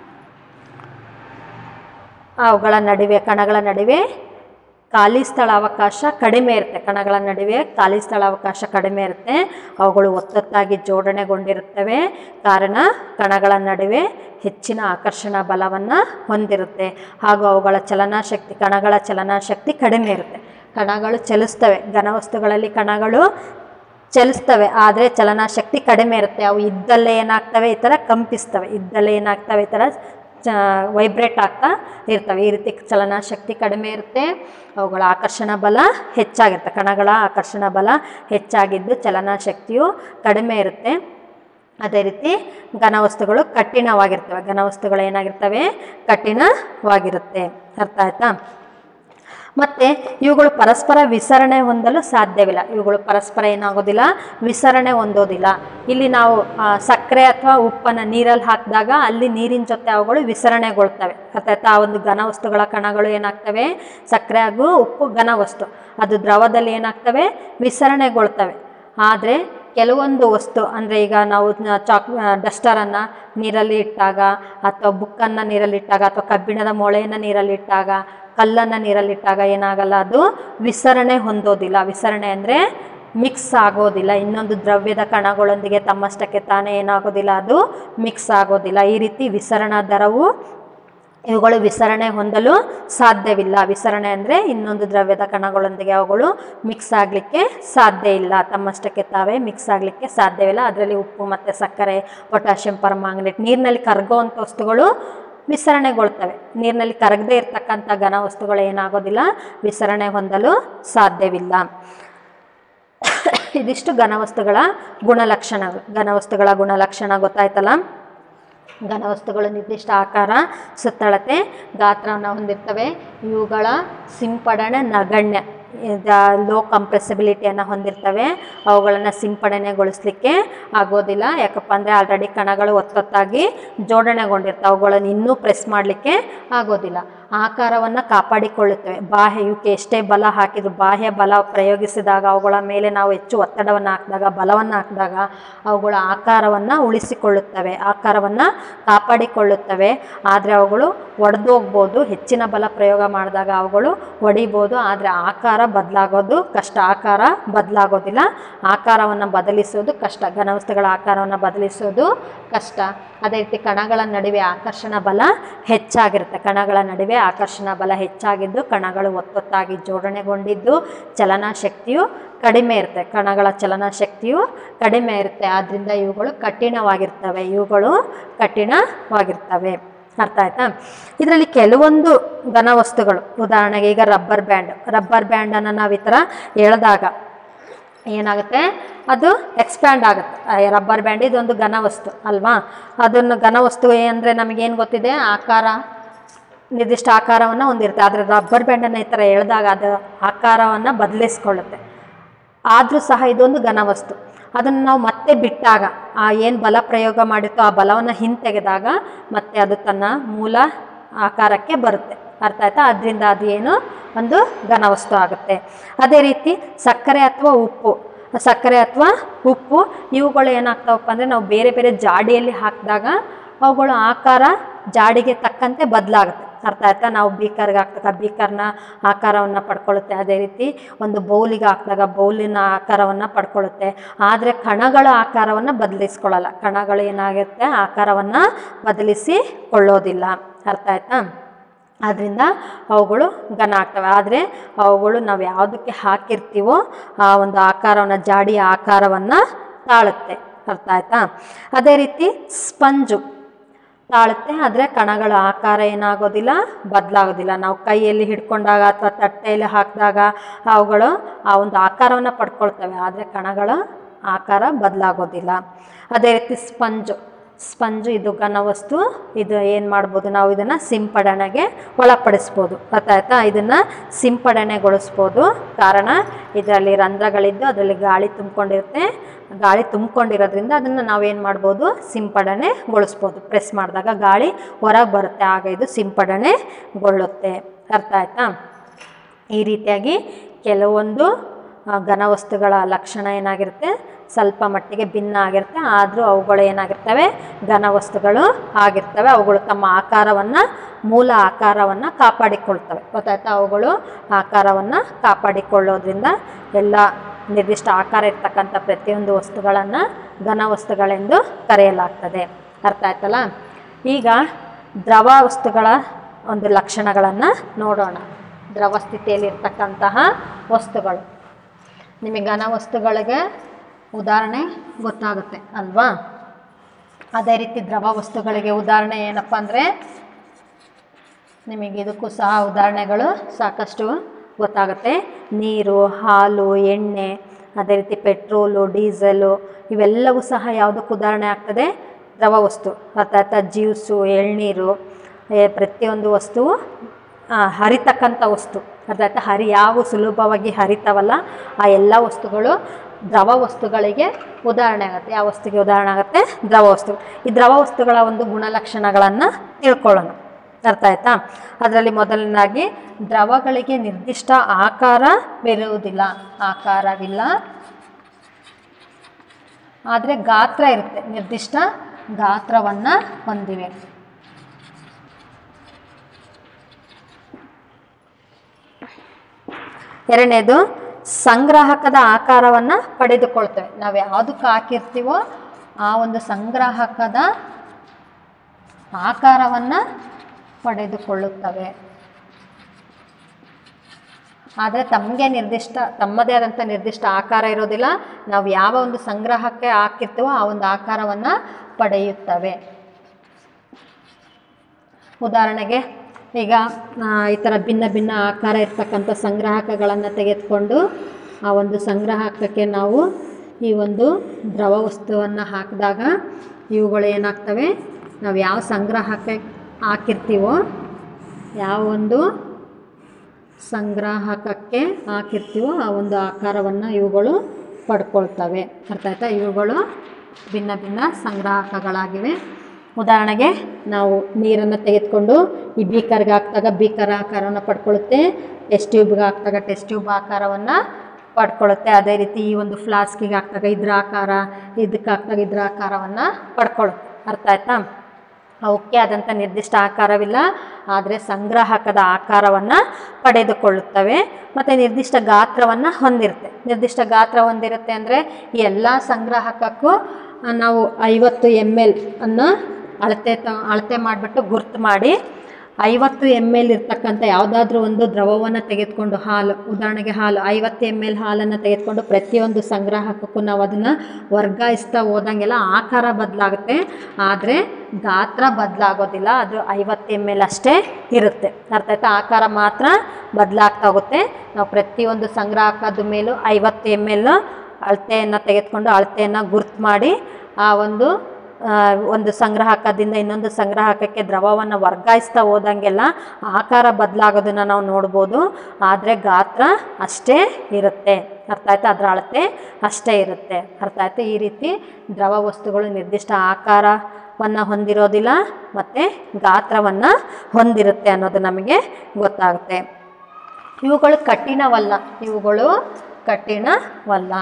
Speaker 2: ಅವುಗಳ ನಡುವೆ ಕಣಗಳ ನಡುವೆ ಖಾಲಿ ಸ್ಥಳಾವಕಾಶ ಕಡಿಮೆ ಇರುತ್ತೆ ಕಣಗಳ ನಡುವೆ ಖಾಲಿ ಸ್ಥಳಾವಕಾಶ ಕಡಿಮೆ ಇರುತ್ತೆ ಅವುಗಳು ಒತ್ತೊತ್ತಾಗಿ ಜೋಡಣೆಗೊಂಡಿರುತ್ತವೆ ಕಾರಣ ಕಣಗಳ ನಡುವೆ ಹೆಚ್ಚಿನ ಆಕರ್ಷಣ ಬಲವನ್ನು ಹೊಂದಿರುತ್ತೆ ಹಾಗೂ ಅವುಗಳ ಚಲನಾಶಕ್ತಿ ಕಣಗಳ ಚಲನಾಶಕ್ತಿ ಕಡಿಮೆ ಇರುತ್ತೆ ಕಣಗಳು ಚಲಿಸ್ತವೆ ಘನವಸ್ತುಗಳಲ್ಲಿ ಕಣಗಳು ಚಲಿಸ್ತವೆ ಆದರೆ ಚಲನಾಶಕ್ತಿ ಕಡಿಮೆ ಇರುತ್ತೆ ಅವು ಇದ್ದಲ್ಲೇ ಏನಾಗ್ತವೆ ಈ ಥರ ಕಂಪಿಸ್ತವೆ ಇದ್ದಲ್ಲೇ ಏನಾಗ್ತವೆ ಈ ಥರ ಚ ವೈಬ್ರೇಟ್ ಆಗ್ತಾ ಇರ್ತವೆ ಈ ರೀತಿ ಚಲನಾಶಕ್ತಿ ಕಡಿಮೆ ಇರುತ್ತೆ ಅವುಗಳ ಆಕರ್ಷಣ ಬಲ ಹೆಚ್ಚಾಗಿರುತ್ತೆ ಕಣಗಳ ಆಕರ್ಷಣ ಬಲ ಹೆಚ್ಚಾಗಿದ್ದು ಚಲನಾಶಕ್ತಿಯು ಕಡಿಮೆ ಇರುತ್ತೆ ಅದೇ ರೀತಿ ಘನವಸ್ತುಗಳು ಕಠಿಣವಾಗಿರ್ತವೆ ಘನವಸ್ತುಗಳು ಏನಾಗಿರ್ತವೆ ಕಠಿಣವಾಗಿರುತ್ತೆ ಅರ್ಥ ಆಯ್ತಾ ಮತ್ತು ಇವುಗಳು ಪರಸ್ಪರ ವಿಸರಣೆ ಹೊಂದಲು ಸಾಧ್ಯವಿಲ್ಲ ಇವುಗಳು ಪರಸ್ಪರ ಏನಾಗೋದಿಲ್ಲ ವಿಸರಣೆ ಹೊಂದೋದಿಲ್ಲ ಇಲ್ಲಿ ನಾವು ಆ, ಸಕ್ಕರೆ ಅಥವಾ ಉಪ್ಪನ್ನು ನೀರಲ್ಲಿ ಹಾಕಿದಾಗ ಅಲ್ಲಿ ನೀರಿನ ಜೊತೆ ಅವುಗಳು ವಿಸರಣೆಗೊಳ್ತವೆ ಅರ್ಥಾಯ್ತಾ ಆ ಒಂದು ಘನವಸ್ತುಗಳ ಕಣಗಳು ಏನಾಗ್ತವೆ ಸಕ್ಕರೆ ಹಾಗೂ ಉಪ್ಪು ಘನವಸ್ತು ಅದು ದ್ರವದಲ್ಲಿ ಏನಾಗ್ತವೆ ವಿಸರಣೆಗೊಳ್ತವೆ ಆದರೆ ಕೆಲವೊಂದು ವಸ್ತು ಅಂದರೆ ಈಗ ನಾವು ನ- ಚಾಕ್ ಡಸ್ಟರನ್ನು ನೀರಲ್ಲಿ ಇಟ್ಟಾಗ ಅಥವಾ ಬುಕ್ಕನ್ನು ನೀರಲ್ಲಿ ಇಟ್ಟಾಗ ಅಥವಾ ಕಬ್ಬಿಣದ ಮೊಳೆಯನ್ನು ನೀರಲ್ಲಿ ಇಟ್ಟಾಗ ಕಲ್ಲನ್ನು ನೀರಲ್ಲಿ ಇಟ್ಟಾಗ ಏನಾಗಲ್ಲ ಅದು ವಿಸರಣೆ ಹೊಂದೋದಿಲ್ಲ ವಿಸರಣೆ ಅಂದರೆ ಮಿಕ್ಸ್ ಆಗೋದಿಲ್ಲ ಇನ್ನೊಂದು ದ್ರವ್ಯದ ಕಣಗಳೊಂದಿಗೆ ತಮ್ಮಷ್ಟಕ್ಕೆ ತಾನೇ ಏನಾಗೋದಿಲ್ಲ ಅದು ಮಿಕ್ಸ್ ಆಗೋದಿಲ್ಲ ಈ ರೀತಿ ವಿಸರಣಾ ದರವು ಇವುಗಳು ವಿಸರಣೆ ಹೊಂದಲು ಸಾಧ್ಯವಿಲ್ಲ ವಿಸರಣೆ ಅಂದರೆ ಇನ್ನೊಂದು ದ್ರವ್ಯದ ಕಣಗಳೊಂದಿಗೆ ಅವುಗಳು ಮಿಕ್ಸ್ ಆಗಲಿಕ್ಕೆ ಸಾಧ್ಯ ಇಲ್ಲ ತಮ್ಮಷ್ಟಕ್ಕೆ ತಾವೇ ಮಿಕ್ಸ್ ಆಗಲಿಕ್ಕೆ ಸಾಧ್ಯವಿಲ್ಲ ಅದರಲ್ಲಿ ಉಪ್ಪು ಮತ್ತು ಸಕ್ಕರೆ ಪೊಟ್ಯಾಷಿಯಂ ಪರ್ಮಾಂಗನೇಟ್ ನೀರಿನಲ್ಲಿ ಕರಗುವಂಥ ವಸ್ತುಗಳು ವಿಸರಣೆಗೊಳ್ತವೆ ನೀರಿನಲ್ಲಿ ಕರಗದೇ ಇರತಕ್ಕಂಥ ಘನ ವಸ್ತುಗಳು ಏನಾಗೋದಿಲ್ಲ ವಿಸರಣೆ ಹೊಂದಲು ಸಾಧ್ಯವಿಲ್ಲ ಇದಿಷ್ಟು ಘನವಸ್ತುಗಳ ಗುಣಲಕ್ಷಣಗಳು ಘನವಸ್ತುಗಳ ಗುಣಲಕ್ಷಣ ಗೊತ್ತಾಯ್ತಲ್ಲ ಘನವಸ್ತುಗಳು ನಿರ್ದಿಷ್ಟ ಆಕಾರ ಸುತ್ತಳತೆ ಗಾತ್ರವನ್ನು ಹೊಂದಿರ್ತವೆ ಇವುಗಳ ಸಿಂಪಡಣೆ ನಗಣ್ಯ ಲೋ ಕಂಪ್ರೆಸಿಬಿಲಿಟಿಯನ್ನು ಹೊಂದಿರ್ತವೆ ಅವುಗಳನ್ನು ಸಿಂಪಡಣೆಗೊಳಿಸ್ಲಿಕ್ಕೆ ಆಗೋದಿಲ್ಲ ಯಾಕಪ್ಪ ಅಂದರೆ ಆಲ್ರೆಡಿ ಕಣಗಳು ಒತ್ತೊತ್ತಾಗಿ ಜೋಡಣೆಗೊಂಡಿರ್ತವೆ ಅವುಗಳನ್ನು ಇನ್ನೂ ಪ್ರೆಸ್ ಮಾಡಲಿಕ್ಕೆ ಆಗೋದಿಲ್ಲ ಆಕಾರವನ್ನು ಕಾಪಾಡಿಕೊಳ್ಳುತ್ತವೆ ಬಾಹ್ಯ ಇವಕ್ಕೆ ಎಷ್ಟೇ ಬಲ ಹಾಕಿದ್ರು ಬಾಹ್ಯ ಬಲ ಪ್ರಯೋಗಿಸಿದಾಗ ಅವುಗಳ ಮೇಲೆ ನಾವು ಹೆಚ್ಚು ಒತ್ತಡವನ್ನು ಹಾಕಿದಾಗ ಬಲವನ್ನು ಹಾಕಿದಾಗ ಅವುಗಳ ಆಕಾರವನ್ನು ಉಳಿಸಿಕೊಳ್ಳುತ್ತವೆ ಆಕಾರವನ್ನು ಕಾಪಾಡಿಕೊಳ್ಳುತ್ತವೆ ಆದರೆ ಅವುಗಳು ಒಡೆದೋಗ್ಬೋದು ಹೆಚ್ಚಿನ ಬಲ ಪ್ರಯೋಗ ಮಾಡಿದಾಗ ಅವುಗಳು ಒಡಿಬೋದು ಆದರೆ ಆಕಾರ ಬದಲಾಗೋದು ಕಷ್ಟ ಆಕಾರ ಬದಲಾಗೋದಿಲ್ಲ ಆಕಾರವನ್ನು ಬದಲಿಸೋದು ಕಷ್ಟ ಘನವಸ್ತುಗಳ ಆಕಾರವನ್ನು ಬದಲಿಸೋದು ಕಷ್ಟ ಅದೇ ರೀತಿ ಕಣಗಳ ನಡುವೆ ಆಕರ್ಷಣ ಬಲ ಹೆಚ್ಚಾಗಿರುತ್ತೆ ಕಣಗಳ ನಡುವೆ ಆಕರ್ಷಣ ಬಲ ಹೆಚ್ಚಾಗಿದ್ದು ಕಣಗಳು ಒತ್ತೊತ್ತಾಗಿ ಜೋಡಣೆಗೊಂಡಿದ್ದು ಚಲನಾ ಶಕ್ತಿಯು ಕಡಿಮೆ ಇರುತ್ತೆ ಕಣಗಳ ಚಲನಾ ಶಕ್ತಿಯು ಕಡಿಮೆ ಇರುತ್ತೆ ಆದ್ದರಿಂದ ಇವುಗಳು ಕಠಿಣವಾಗಿರ್ತವೆ ಇವುಗಳು ಕಠಿಣವಾಗಿರ್ತವೆ ಅರ್ಥ ಆಯ್ತಾ ಇದರಲ್ಲಿ ಕೆಲವೊಂದು ಘನವಸ್ತುಗಳು ಉದಾಹರಣೆಗೆ ಈಗ ರಬ್ಬರ್ ಬ್ಯಾಂಡ್ ರಬ್ಬರ್ ಬ್ಯಾಂಡನ್ನು ನಾವು ಈ ಥರ ಎಳೆದಾಗ ಏನಾಗುತ್ತೆ ಅದು ಎಕ್ಸ್ಪ್ಯಾಂಡ್ ಆಗುತ್ತೆ ಆ ರಬ್ಬರ್ ಬ್ಯಾಂಡ್ ಇದೊಂದು ಘನವಸ್ತು ಅಲ್ವಾ ಅದನ್ನು ಘನವಸ್ತು ಅಂದರೆ ನಮಗೇನು ಗೊತ್ತಿದೆ ಆಕಾರ ನಿರ್ದಿಷ್ಟ ಆಕಾರವನ್ನು ಹೊಂದಿರುತ್ತೆ ಆದರೆ ರಬ್ಬರ್ ಬ್ಯಾಂಡನ್ನು ಈ ಥರ ಎಳೆದಾಗ ಅದು ಆಕಾರವನ್ನು ಬದಲಿಸ್ಕೊಳ್ಳುತ್ತೆ ಆದರೂ ಸಹ ಇದೊಂದು ಘನವಸ್ತು ಅದನ್ನು ನಾವು ಮತ್ತೆ ಬಿಟ್ಟಾಗ ಆ ಏನು ಬಲ ಪ್ರಯೋಗ ಮಾಡಿತ್ತೋ ಆ ಬಲವನ್ನು ಹಿಂತೆಗೆದಾಗ ಮತ್ತೆ ಅದು ತನ್ನ ಮೂಲ ಆಕಾರಕ್ಕೆ ಬರುತ್ತೆ ಅರ್ಥ ಆಯ್ತಾ ಅದರಿಂದ ಅದು ಏನು ಒಂದು ಘನವಸ್ತು ಆಗುತ್ತೆ ಅದೇ ರೀತಿ ಸಕ್ಕರೆ ಅಥವಾ ಉಪ್ಪು ಸಕ್ಕರೆ ಅಥವಾ ಉಪ್ಪು ಇವುಗಳು ಏನಾಗ್ತಾವಪ್ಪ ಅಂದರೆ ನಾವು ಬೇರೆ ಬೇರೆ ಜಾಡಿಯಲ್ಲಿ ಹಾಕಿದಾಗ ಅವುಗಳ ಆಕಾರ ಜಾಡಿಗೆ ತಕ್ಕಂತೆ ಬದಲಾಗುತ್ತೆ ಅರ್ಥ ಆಯ್ತಾ ನಾವು ಬೀಕರ್ಗೆ ಹಾಕ್ದಾಗ ಬೀಕರ್ನ ಆಕಾರವನ್ನು ಪಡ್ಕೊಳ್ಳುತ್ತೆ ಅದೇ ರೀತಿ ಒಂದು ಬೌಲಿಗೆ ಹಾಕಿದಾಗ ಬೌಲಿನ ಆಕಾರವನ್ನು ಪಡ್ಕೊಳ್ಳುತ್ತೆ ಆದರೆ ಕಣಗಳ ಆಕಾರವನ್ನು ಬದಲಿಸ್ಕೊಳ್ಳಲ್ಲ ಕಣಗಳು ಏನಾಗುತ್ತೆ ಆಕಾರವನ್ನು ಬದಲಿಸಿಕೊಳ್ಳೋದಿಲ್ಲ ಅರ್ಥ ಆಯ್ತಾ ಆದ್ದರಿಂದ ಅವುಗಳು ಘನ ಆಗ್ತವೆ ಆದರೆ ಅವುಗಳು ನಾವು ಯಾವುದಕ್ಕೆ ಹಾಕಿರ್ತೀವೋ ಆ ಒಂದು ಆಕಾರವನ್ನು ಜಾಡಿಯ ಆಕಾರವನ್ನು ತಾಳುತ್ತೆ ಅರ್ಥ ಆಯ್ತಾ ಅದೇ ರೀತಿ ಸ್ಪಂಜು ತಾಳುತ್ತೆ ಆದರೆ ಕಣಗಳ ಆಕಾರ ಏನಾಗೋದಿಲ್ಲ ಬದಲಾಗೋದಿಲ್ಲ ನಾವು ಕೈಯಲ್ಲಿ ಹಿಡ್ಕೊಂಡಾಗ ಅಥವಾ ತಟ್ಟೆಯಲ್ಲಿ ಹಾಕಿದಾಗ ಅವುಗಳು ಆ ಒಂದು ಆಕಾರವನ್ನು ಪಡ್ಕೊಳ್ತವೆ ಆದರೆ ಕಣಗಳ ಆಕಾರ ಬದಲಾಗೋದಿಲ್ಲ ಅದೇ ರೀತಿ ಸ್ಪಂಜು ಸ್ಪಂಜು ಇದು ಘನವಸ್ತು ಇದು ಏನು ಮಾಡ್ಬೋದು ನಾವು ಇದನ್ನು ಸಿಂಪಡಣೆಗೆ ಒಳಪಡಿಸ್ಬೋದು ಗೊತ್ತಾಯ್ತಾ ಇದನ್ನು ಸಿಂಪಡಣೆಗೊಳಿಸ್ಬೋದು ಕಾರಣ ಇದರಲ್ಲಿ ರಂಧ್ರಗಳಿದ್ದು ಅದರಲ್ಲಿ ಗಾಳಿ ತುಂಬಿಕೊಂಡಿರುತ್ತೆ ಗಾಳಿ ತುಂಬಿಕೊಂಡಿರೋದ್ರಿಂದ ಅದನ್ನು ನಾವೇನು ಮಾಡ್ಬೋದು ಸಿಂಪಡಣೆಗೊಳಿಸ್ಬೋದು ಪ್ರೆಸ್ ಮಾಡಿದಾಗ ಗಾಳಿ ಹೊರಗೆ ಬರುತ್ತೆ ಆಗ ಇದು ಸಿಂಪಡಣೆಗೊಳ್ಳುತ್ತೆ ಅರ್ಥ ಆಯ್ತಾ ಈ ರೀತಿಯಾಗಿ ಕೆಲವೊಂದು ಆ, ಘನವಸ್ತುಗಳ ಲಕ್ಷಣ ಏನಾಗಿರುತ್ತೆ ಸ್ವಲ್ಪ ಮಟ್ಟಿಗೆ ಭಿನ್ನ ಆಗಿರುತ್ತೆ ಆದರೂ ಅವುಗಳು ಏನಾಗಿರ್ತವೆ ಘನವಸ್ತುಗಳು ಆಗಿರ್ತವೆ ಅವುಗಳು ತಮ್ಮ ಆಕಾರವನ್ನು ಮೂಲ ಆಕಾರವನ್ನು ಕಾಪಾಡಿಕೊಳ್ತವೆ ಗೊತ್ತಾಯ್ತಾ ಅವುಗಳು ಆಕಾರವನ್ನು ಕಾಪಾಡಿಕೊಳ್ಳೋದ್ರಿಂದ ಎಲ್ಲ ನಿರ್ದಿಷ್ಟ ಆಕಾರ ಇರ್ತಕ್ಕಂಥ ಪ್ರತಿಯೊಂದು ವಸ್ತುಗಳನ್ನು ಘನವಸ್ತುಗಳೆಂದು ಕರೆಯಲಾಗ್ತದೆ ಅರ್ಥ ಆಯ್ತಲ್ಲ ಈಗ ದ್ರವ ವಸ್ತುಗಳ ಒಂದು ಲಕ್ಷಣಗಳನ್ನು ನೋಡೋಣ ದ್ರವ ಸ್ಥಿತಿಯಲ್ಲಿ ಇರ್ತಕ್ಕಂತಹ ವಸ್ತುಗಳು ನಿಮಗೆ ಘನ ವಸ್ತುಗಳಿಗೆ ಉದಾಹರಣೆ ಗೊತ್ತಾಗುತ್ತೆ ಅಲ್ವಾ ಅದೇ ರೀತಿ ದ್ರವ ವಸ್ತುಗಳಿಗೆ ಉದಾಹರಣೆ ಏನಪ್ಪ ಅಂದರೆ ನಿಮಗೆ ಇದಕ್ಕೂ ಸಹ ಉದಾಹರಣೆಗಳು ಸಾಕಷ್ಟು ಗೊತ್ತಾಗುತ್ತೆ ನೀರು ಹಾಲು ಎಣ್ಣೆ ಅದೇ ರೀತಿ ಪೆಟ್ರೋಲು ಡೀಸೆಲು ಇವೆಲ್ಲವೂ ಸಹ ಯಾವುದಕ್ಕೆ ಉದಾಹರಣೆ ಆಗ್ತದೆ ದ್ರವ ವಸ್ತು ಅರ್ಥಾತ್ ಜ್ಯೂಸು ಎಳ್ನೀರು ಏ, ಪ್ರತಿಯೊಂದು ವಸ್ತುವು ಆ, ಹರಿತಕ್ಕಂಥ ವಸ್ತು ಅರ್ಥಾತ್ ಹರಿ ಯಾವ ಸುಲಭವಾಗಿ ಹರಿತಾವಲ್ಲ ಆ ಎಲ್ಲ ವಸ್ತುಗಳು ದ್ರವ ವಸ್ತುಗಳಿಗೆ ಉದಾಹರಣೆ ಆಗುತ್ತೆ ಯಾವ ವಸ್ತುಗೆ ಉದಾಹರಣೆ ಆಗುತ್ತೆ ದ್ರವ ವಸ್ತು ಈ ದ್ರವ ವಸ್ತುಗಳ ಒಂದು ಗುಣಲಕ್ಷಣಗಳನ್ನು ತಿಳ್ಕೊಳ್ಳೋಣ ಅರ್ಥ ಆಯ್ತಾ ಅದರಲ್ಲಿ ಮೊದಲನೇದಾಗಿ ದ್ರವಗಳಿಗೆ ನಿರ್ದಿಷ್ಟ ಆಕಾರವಿರುವುದಿಲ್ಲ ಆಕಾರವಿಲ್ಲ ಆದರೆ ಗಾತ್ರ ಇರುತ್ತೆ ನಿರ್ದಿಷ್ಟ ಗಾತ್ರವನ್ನು ಹೊಂದಿವೆ ಎರಡನೇದು ಸಂಗ್ರಾಹಕದ ಆಕಾರವನ್ನು ಪಡೆದುಕೊಳ್ತವೆ ನಾವು ಯಾವುದಕ್ಕೆ ಹಾಕಿರ್ತೀವೋ ಆ ಒಂದು ಸಂಗ್ರಾಹಕದ ಆಕಾರವನ್ನು ಪಡೆದುಕೊಳ್ಳುತ್ತವೆ ಆದರೆ ತಮಗೆ ನಿರ್ದಿಷ್ಟ ತಮ್ಮದೇ ಆದಂಥ ನಿರ್ದಿಷ್ಟ ಆಕಾರ ಇರೋದಿಲ್ಲ ನಾವು ಯಾವ ಒಂದು ಸಂಗ್ರಹಕ್ಕೆ ಹಾಕಿರ್ತೀವೋ ಆ ಒಂದು ಆಕಾರವನ್ನು ಪಡೆಯುತ್ತವೆ ಉದಾಹರಣೆಗೆ ಈಗ ಆ, ಈ ಥರ ಭಿನ್ನ ಭಿನ್ನ ಆಕಾರ ಇರ್ತಕ್ಕಂಥ ಸಂಗ್ರಾಹಕಗಳನ್ನು ತೆಗೆದುಕೊಂಡು ಆ ಒಂದು ಸಂಗ್ರಾಹಕಕ್ಕೆ ನಾವು ಈ ಒಂದು ದ್ರವ ವಸ್ತುವನ್ನು ಹಾಕಿದಾಗ ಇವುಗಳು ಏನಾಗ್ತವೆ ನಾವು ಯಾವ ಸಂಗ್ರಾಹಕ್ಕೆ ಹಾಕಿರ್ತೀವೋ ಯಾವ ಒಂದು ಸಂಗ್ರಾಹಕಕ್ಕೆ ಹಾಕಿರ್ತೀವೋ ಆ ಒಂದು ಆಕಾರವನ್ನು ಇವುಗಳು ಪಡ್ಕೊಳ್ತವೆ ಅರ್ಥ ಆಯ್ತಾ ಇವುಗಳು ಭಿನ್ನ ಭಿನ್ನ ಸಂಗ್ರಾಹಕಗಳಾಗಿವೆ ಉದಾಹರಣೆಗೆ ನಾವು ನೀರನ್ನು ತೆಗೆದುಕೊಂಡು ಈ ಬೀಕರ್ಗೆ ಹಾಕಿದಾಗ ಬೀಕರ್ ಆಕಾರವನ್ನು ಪಡ್ಕೊಳ್ಳುತ್ತೆ ಟೆಸ್ಟ್ ಟ್ಯೂಬ್ಗೆ ಹಾಕಿದಾಗ ಟೆಸ್ಟ್ ಟ್ಯೂಬ್ ಆಕಾರವನ್ನು ಪಡ್ಕೊಳ್ಳುತ್ತೆ ಅದೇ ರೀತಿ ಈ ಒಂದು ಫ್ಲಾಸ್ಕಿಗೆ ಹಾಕಿದಾಗ ಇದ್ರ ಆಕಾರ ಇದಕ್ಕೆ ಹಾಕಿದಾಗ ಇದ್ರ ಆಕಾರವನ್ನು ಪಡ್ಕೊಳ್ಳುತ್ತೆ ಅರ್ಥ ಆಯ್ತಾ ಅವಕ್ಕೆ ಆದಂಥ ನಿರ್ದಿಷ್ಟ ಆಕಾರವಿಲ್ಲ ಆದರೆ ಸಂಗ್ರಾಹಕದ ಆಕಾರವನ್ನು ಪಡೆದುಕೊಳ್ಳುತ್ತವೆ ಮತ್ತು ನಿರ್ದಿಷ್ಟ ಗಾತ್ರವನ್ನು ಹೊಂದಿರುತ್ತೆ ನಿರ್ದಿಷ್ಟ ಗಾತ್ರ ಹೊಂದಿರುತ್ತೆ ಅಂದರೆ ಈ ಎಲ್ಲ ಸಂಗ್ರಾಹಕಕ್ಕೂ ಆ, ನಾವು ಐವತ್ತು ಎಮ್ ಎಲ್ ಅನ್ನು ಅಳತೆ ತ ಅಳತೆ ಮಾಡಿಬಿಟ್ಟು ಗುರ್ತು ಮಾಡಿ ಐವತ್ತು ಎಮ್ ಎಲ್ ಇರ್ತಕ್ಕಂಥ ಯಾವುದಾದ್ರೂ ಒಂದು ದ್ರವವನ್ನು ತೆಗೆದುಕೊಂಡು ಹಾಲು ಉದಾಹರಣೆಗೆ ಹಾಲು ಐವತ್ತು ಎಮ್ ಎಲ್ ಹಾಲನ್ನು ತೆಗೆದುಕೊಂಡು ಪ್ರತಿಯೊಂದು ಸಂಗ್ರಾಹಕಕ್ಕೂ ನಾವು ಅದನ್ನು ವರ್ಗಾಯಿಸ್ತಾ ಹೋದಂಗೆಲ್ಲ ಆಕಾರ ಬದಲಾಗುತ್ತೆ ಆದರೆ ಗಾತ್ರ ಬದಲಾಗೋದಿಲ್ಲ ಅದು ಐವತ್ತು ಎಮ್ ಎಲ್ ಅಷ್ಟೇ ಇರುತ್ತೆ ಅರ್ಥ ಆಯ್ತಾ ಆಕಾರ ಮಾತ್ರ ಬದಲಾಗ್ತಾ ಹೋಗುತ್ತೆ ನಾವು ಪ್ರತಿಯೊಂದು ಸಂಗ್ರಾಹಕದ ಮೇಲೂ ಐವತ್ತು ಎಮ್ ಎಲ್ ಅಳತೆಯನ್ನು ತೆಗೆದುಕೊಂಡು ಅಳತೆಯನ್ನು ಗುರ್ತು ಮಾಡಿ ಆ ಒಂದು ಆ, ಒಂದು ಸಂಗ್ರಾಹಕದಿಂದ ಇನ್ನೊಂದು ಸಂಗ್ರಾಹಕಕ್ಕೆ ದ್ರವವನ್ನು ವರ್ಗಾಯಿಸ್ತಾ ಹೋದಂಗೆಲ್ಲ ಆಕಾರ ಬದಲಾಗೋದನ್ನು ನಾವು ನೋಡ್ಬೋದು ಆದರೆ ಗಾತ್ರ ಅಷ್ಟೇ ಇರುತ್ತೆ ಅರ್ಥ ಆಯ್ತಾ ಅದರ ಅಳತೆ ಅಷ್ಟೇ ಇರುತ್ತೆ ಅರ್ಥ ಆಯ್ತಾ ಈ ರೀತಿ ದ್ರವ ವಸ್ತುಗಳು ನಿರ್ದಿಷ್ಟ ಆಕಾರವನ್ನು ಹೊಂದಿರೋದಿಲ್ಲ ಮತ್ತು ಗಾತ್ರವನ್ನು ಹೊಂದಿರುತ್ತೆ ಅನ್ನೋದು ನಮಗೆ ಗೊತ್ತಾಗುತ್ತೆ ಇವುಗಳು ಕಠಿಣವಲ್ಲ ಇವುಗಳು ಕಠಿಣವಲ್ಲ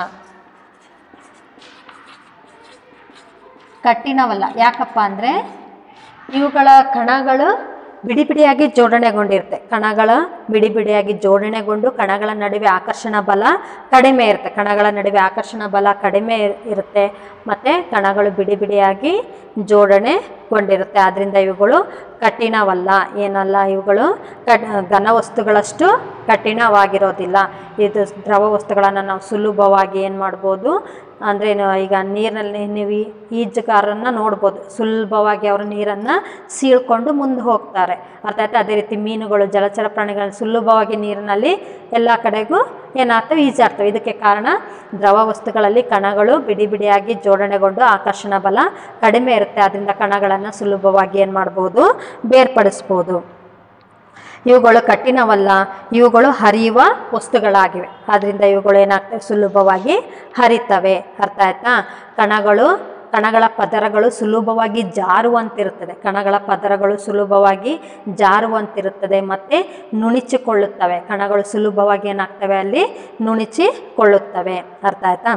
Speaker 2: ಕಠಿಣವಲ್ಲ ಯಾಕಪ್ಪ ಅಂದರೆ ಇವುಗಳ ಕಣಗಳು ಬಿಡಿ ಬಿಡಿಯಾಗಿ ಜೋಡಣೆಗೊಂಡಿರುತ್ತೆ ಕಣಗಳ ಬಿಡಿ ಬಿಡಿಯಾಗಿ ಜೋಡಣೆಗೊಂಡು ಕಣಗಳ ನಡುವೆ ಆಕರ್ಷಣ ಬಲ ಕಡಿಮೆ ಇರುತ್ತೆ ಕಣಗಳ ನಡುವೆ ಆಕರ್ಷಣ ಬಲ ಕಡಿಮೆ ಇರ್- ಇರುತ್ತೆ ಮತ್ತು ಕಣಗಳು ಬಿಡಿ ಬಿಡಿಯಾಗಿ ಜೋಡಣೆಗೊಂಡಿರುತ್ತೆ ಆದ್ದರಿಂದ ಇವುಗಳು ಕಠಿಣವಲ್ಲ ಏನಲ್ಲ ಇವುಗಳು ಕಠ ಘನ ವಸ್ತುಗಳಷ್ಟು ಕಠಿಣವಾಗಿರೋದಿಲ್ಲ ಇದು ದ್ರವ ವಸ್ತುಗಳನ್ನು ನಾವು ಸುಲಭವಾಗಿ ಏನು ಮಾಡ್ಬೋದು ಅಂದರೆ ಈಗ ನೀರಿನಲ್ಲಿ ನೀವು ಈ- ಈಜುಗಾರರನ್ನ ನೋಡ್ಬೋದು ಸುಲಭವಾಗಿ ಅವರು ನೀರನ್ನು ಸೀಳ್ಕೊಂಡು ಮುಂದೆ ಹೋಗ್ತಾರೆ ಅರ್ಥ ಆಯ್ತಾ ಅದೇ ರೀತಿ ಮೀನುಗಳು ಜಲಚರ ಪ್ರಾಣಿಗಳು ಸುಲಭವಾಗಿ ನೀರಿನಲ್ಲಿ ಎಲ್ಲ ಕಡೆಗೂ ಏನಾಗ್ತವೆ ಈಜಾಡ್ತವೆ ಇದಕ್ಕೆ ಕಾರಣ ದ್ರವ ವಸ್ತುಗಳಲ್ಲಿ ಕಣಗಳು ಬಿಡಿ ಬಿಡಿಯಾಗಿ ಜೋಡಣೆಗೊಂಡು ಆಕರ್ಷಣ ಬಲ ಕಡಿಮೆ ಇರುತ್ತೆ ಅದರಿಂದ ಕಣಗಳನ್ನು ಸುಲಭವಾಗಿ ಏನು ಮಾಡ್ಬೋದು ಬೇರ್ಪಡಿಸ್ಬೋದು ಇವುಗಳು ಕಠಿಣವಲ್ಲ ಇವುಗಳು ಹರಿಯುವ ವಸ್ತುಗಳಾಗಿವೆ ಆದ್ದರಿಂದ ಇವುಗಳು ಏನಾಗ್ತವೆ ಸುಲಭವಾಗಿ ಹರಿತವೆ ಅರ್ಥ ಆಯ್ತಾ ಕಣಗಳು ಕಣಗಳ ಪದರಗಳು ಸುಲಭವಾಗಿ ಜಾರುವಂತಿರುತ್ತದೆ ಕಣಗಳ ಪದರಗಳು ಸುಲಭವಾಗಿ ಜಾರುವಂತಿರುತ್ತದೆ ಮತ್ತು ನುಣಿಚಿಕೊಳ್ಳುತ್ತವೆ ಕಣಗಳು ಸುಲಭವಾಗಿ ಏನಾಗ್ತವೆ ಅಲ್ಲಿ ನುಣಿಚಿಕೊಳ್ಳುತ್ತವೆ ಅರ್ಥ ಆಯ್ತಾ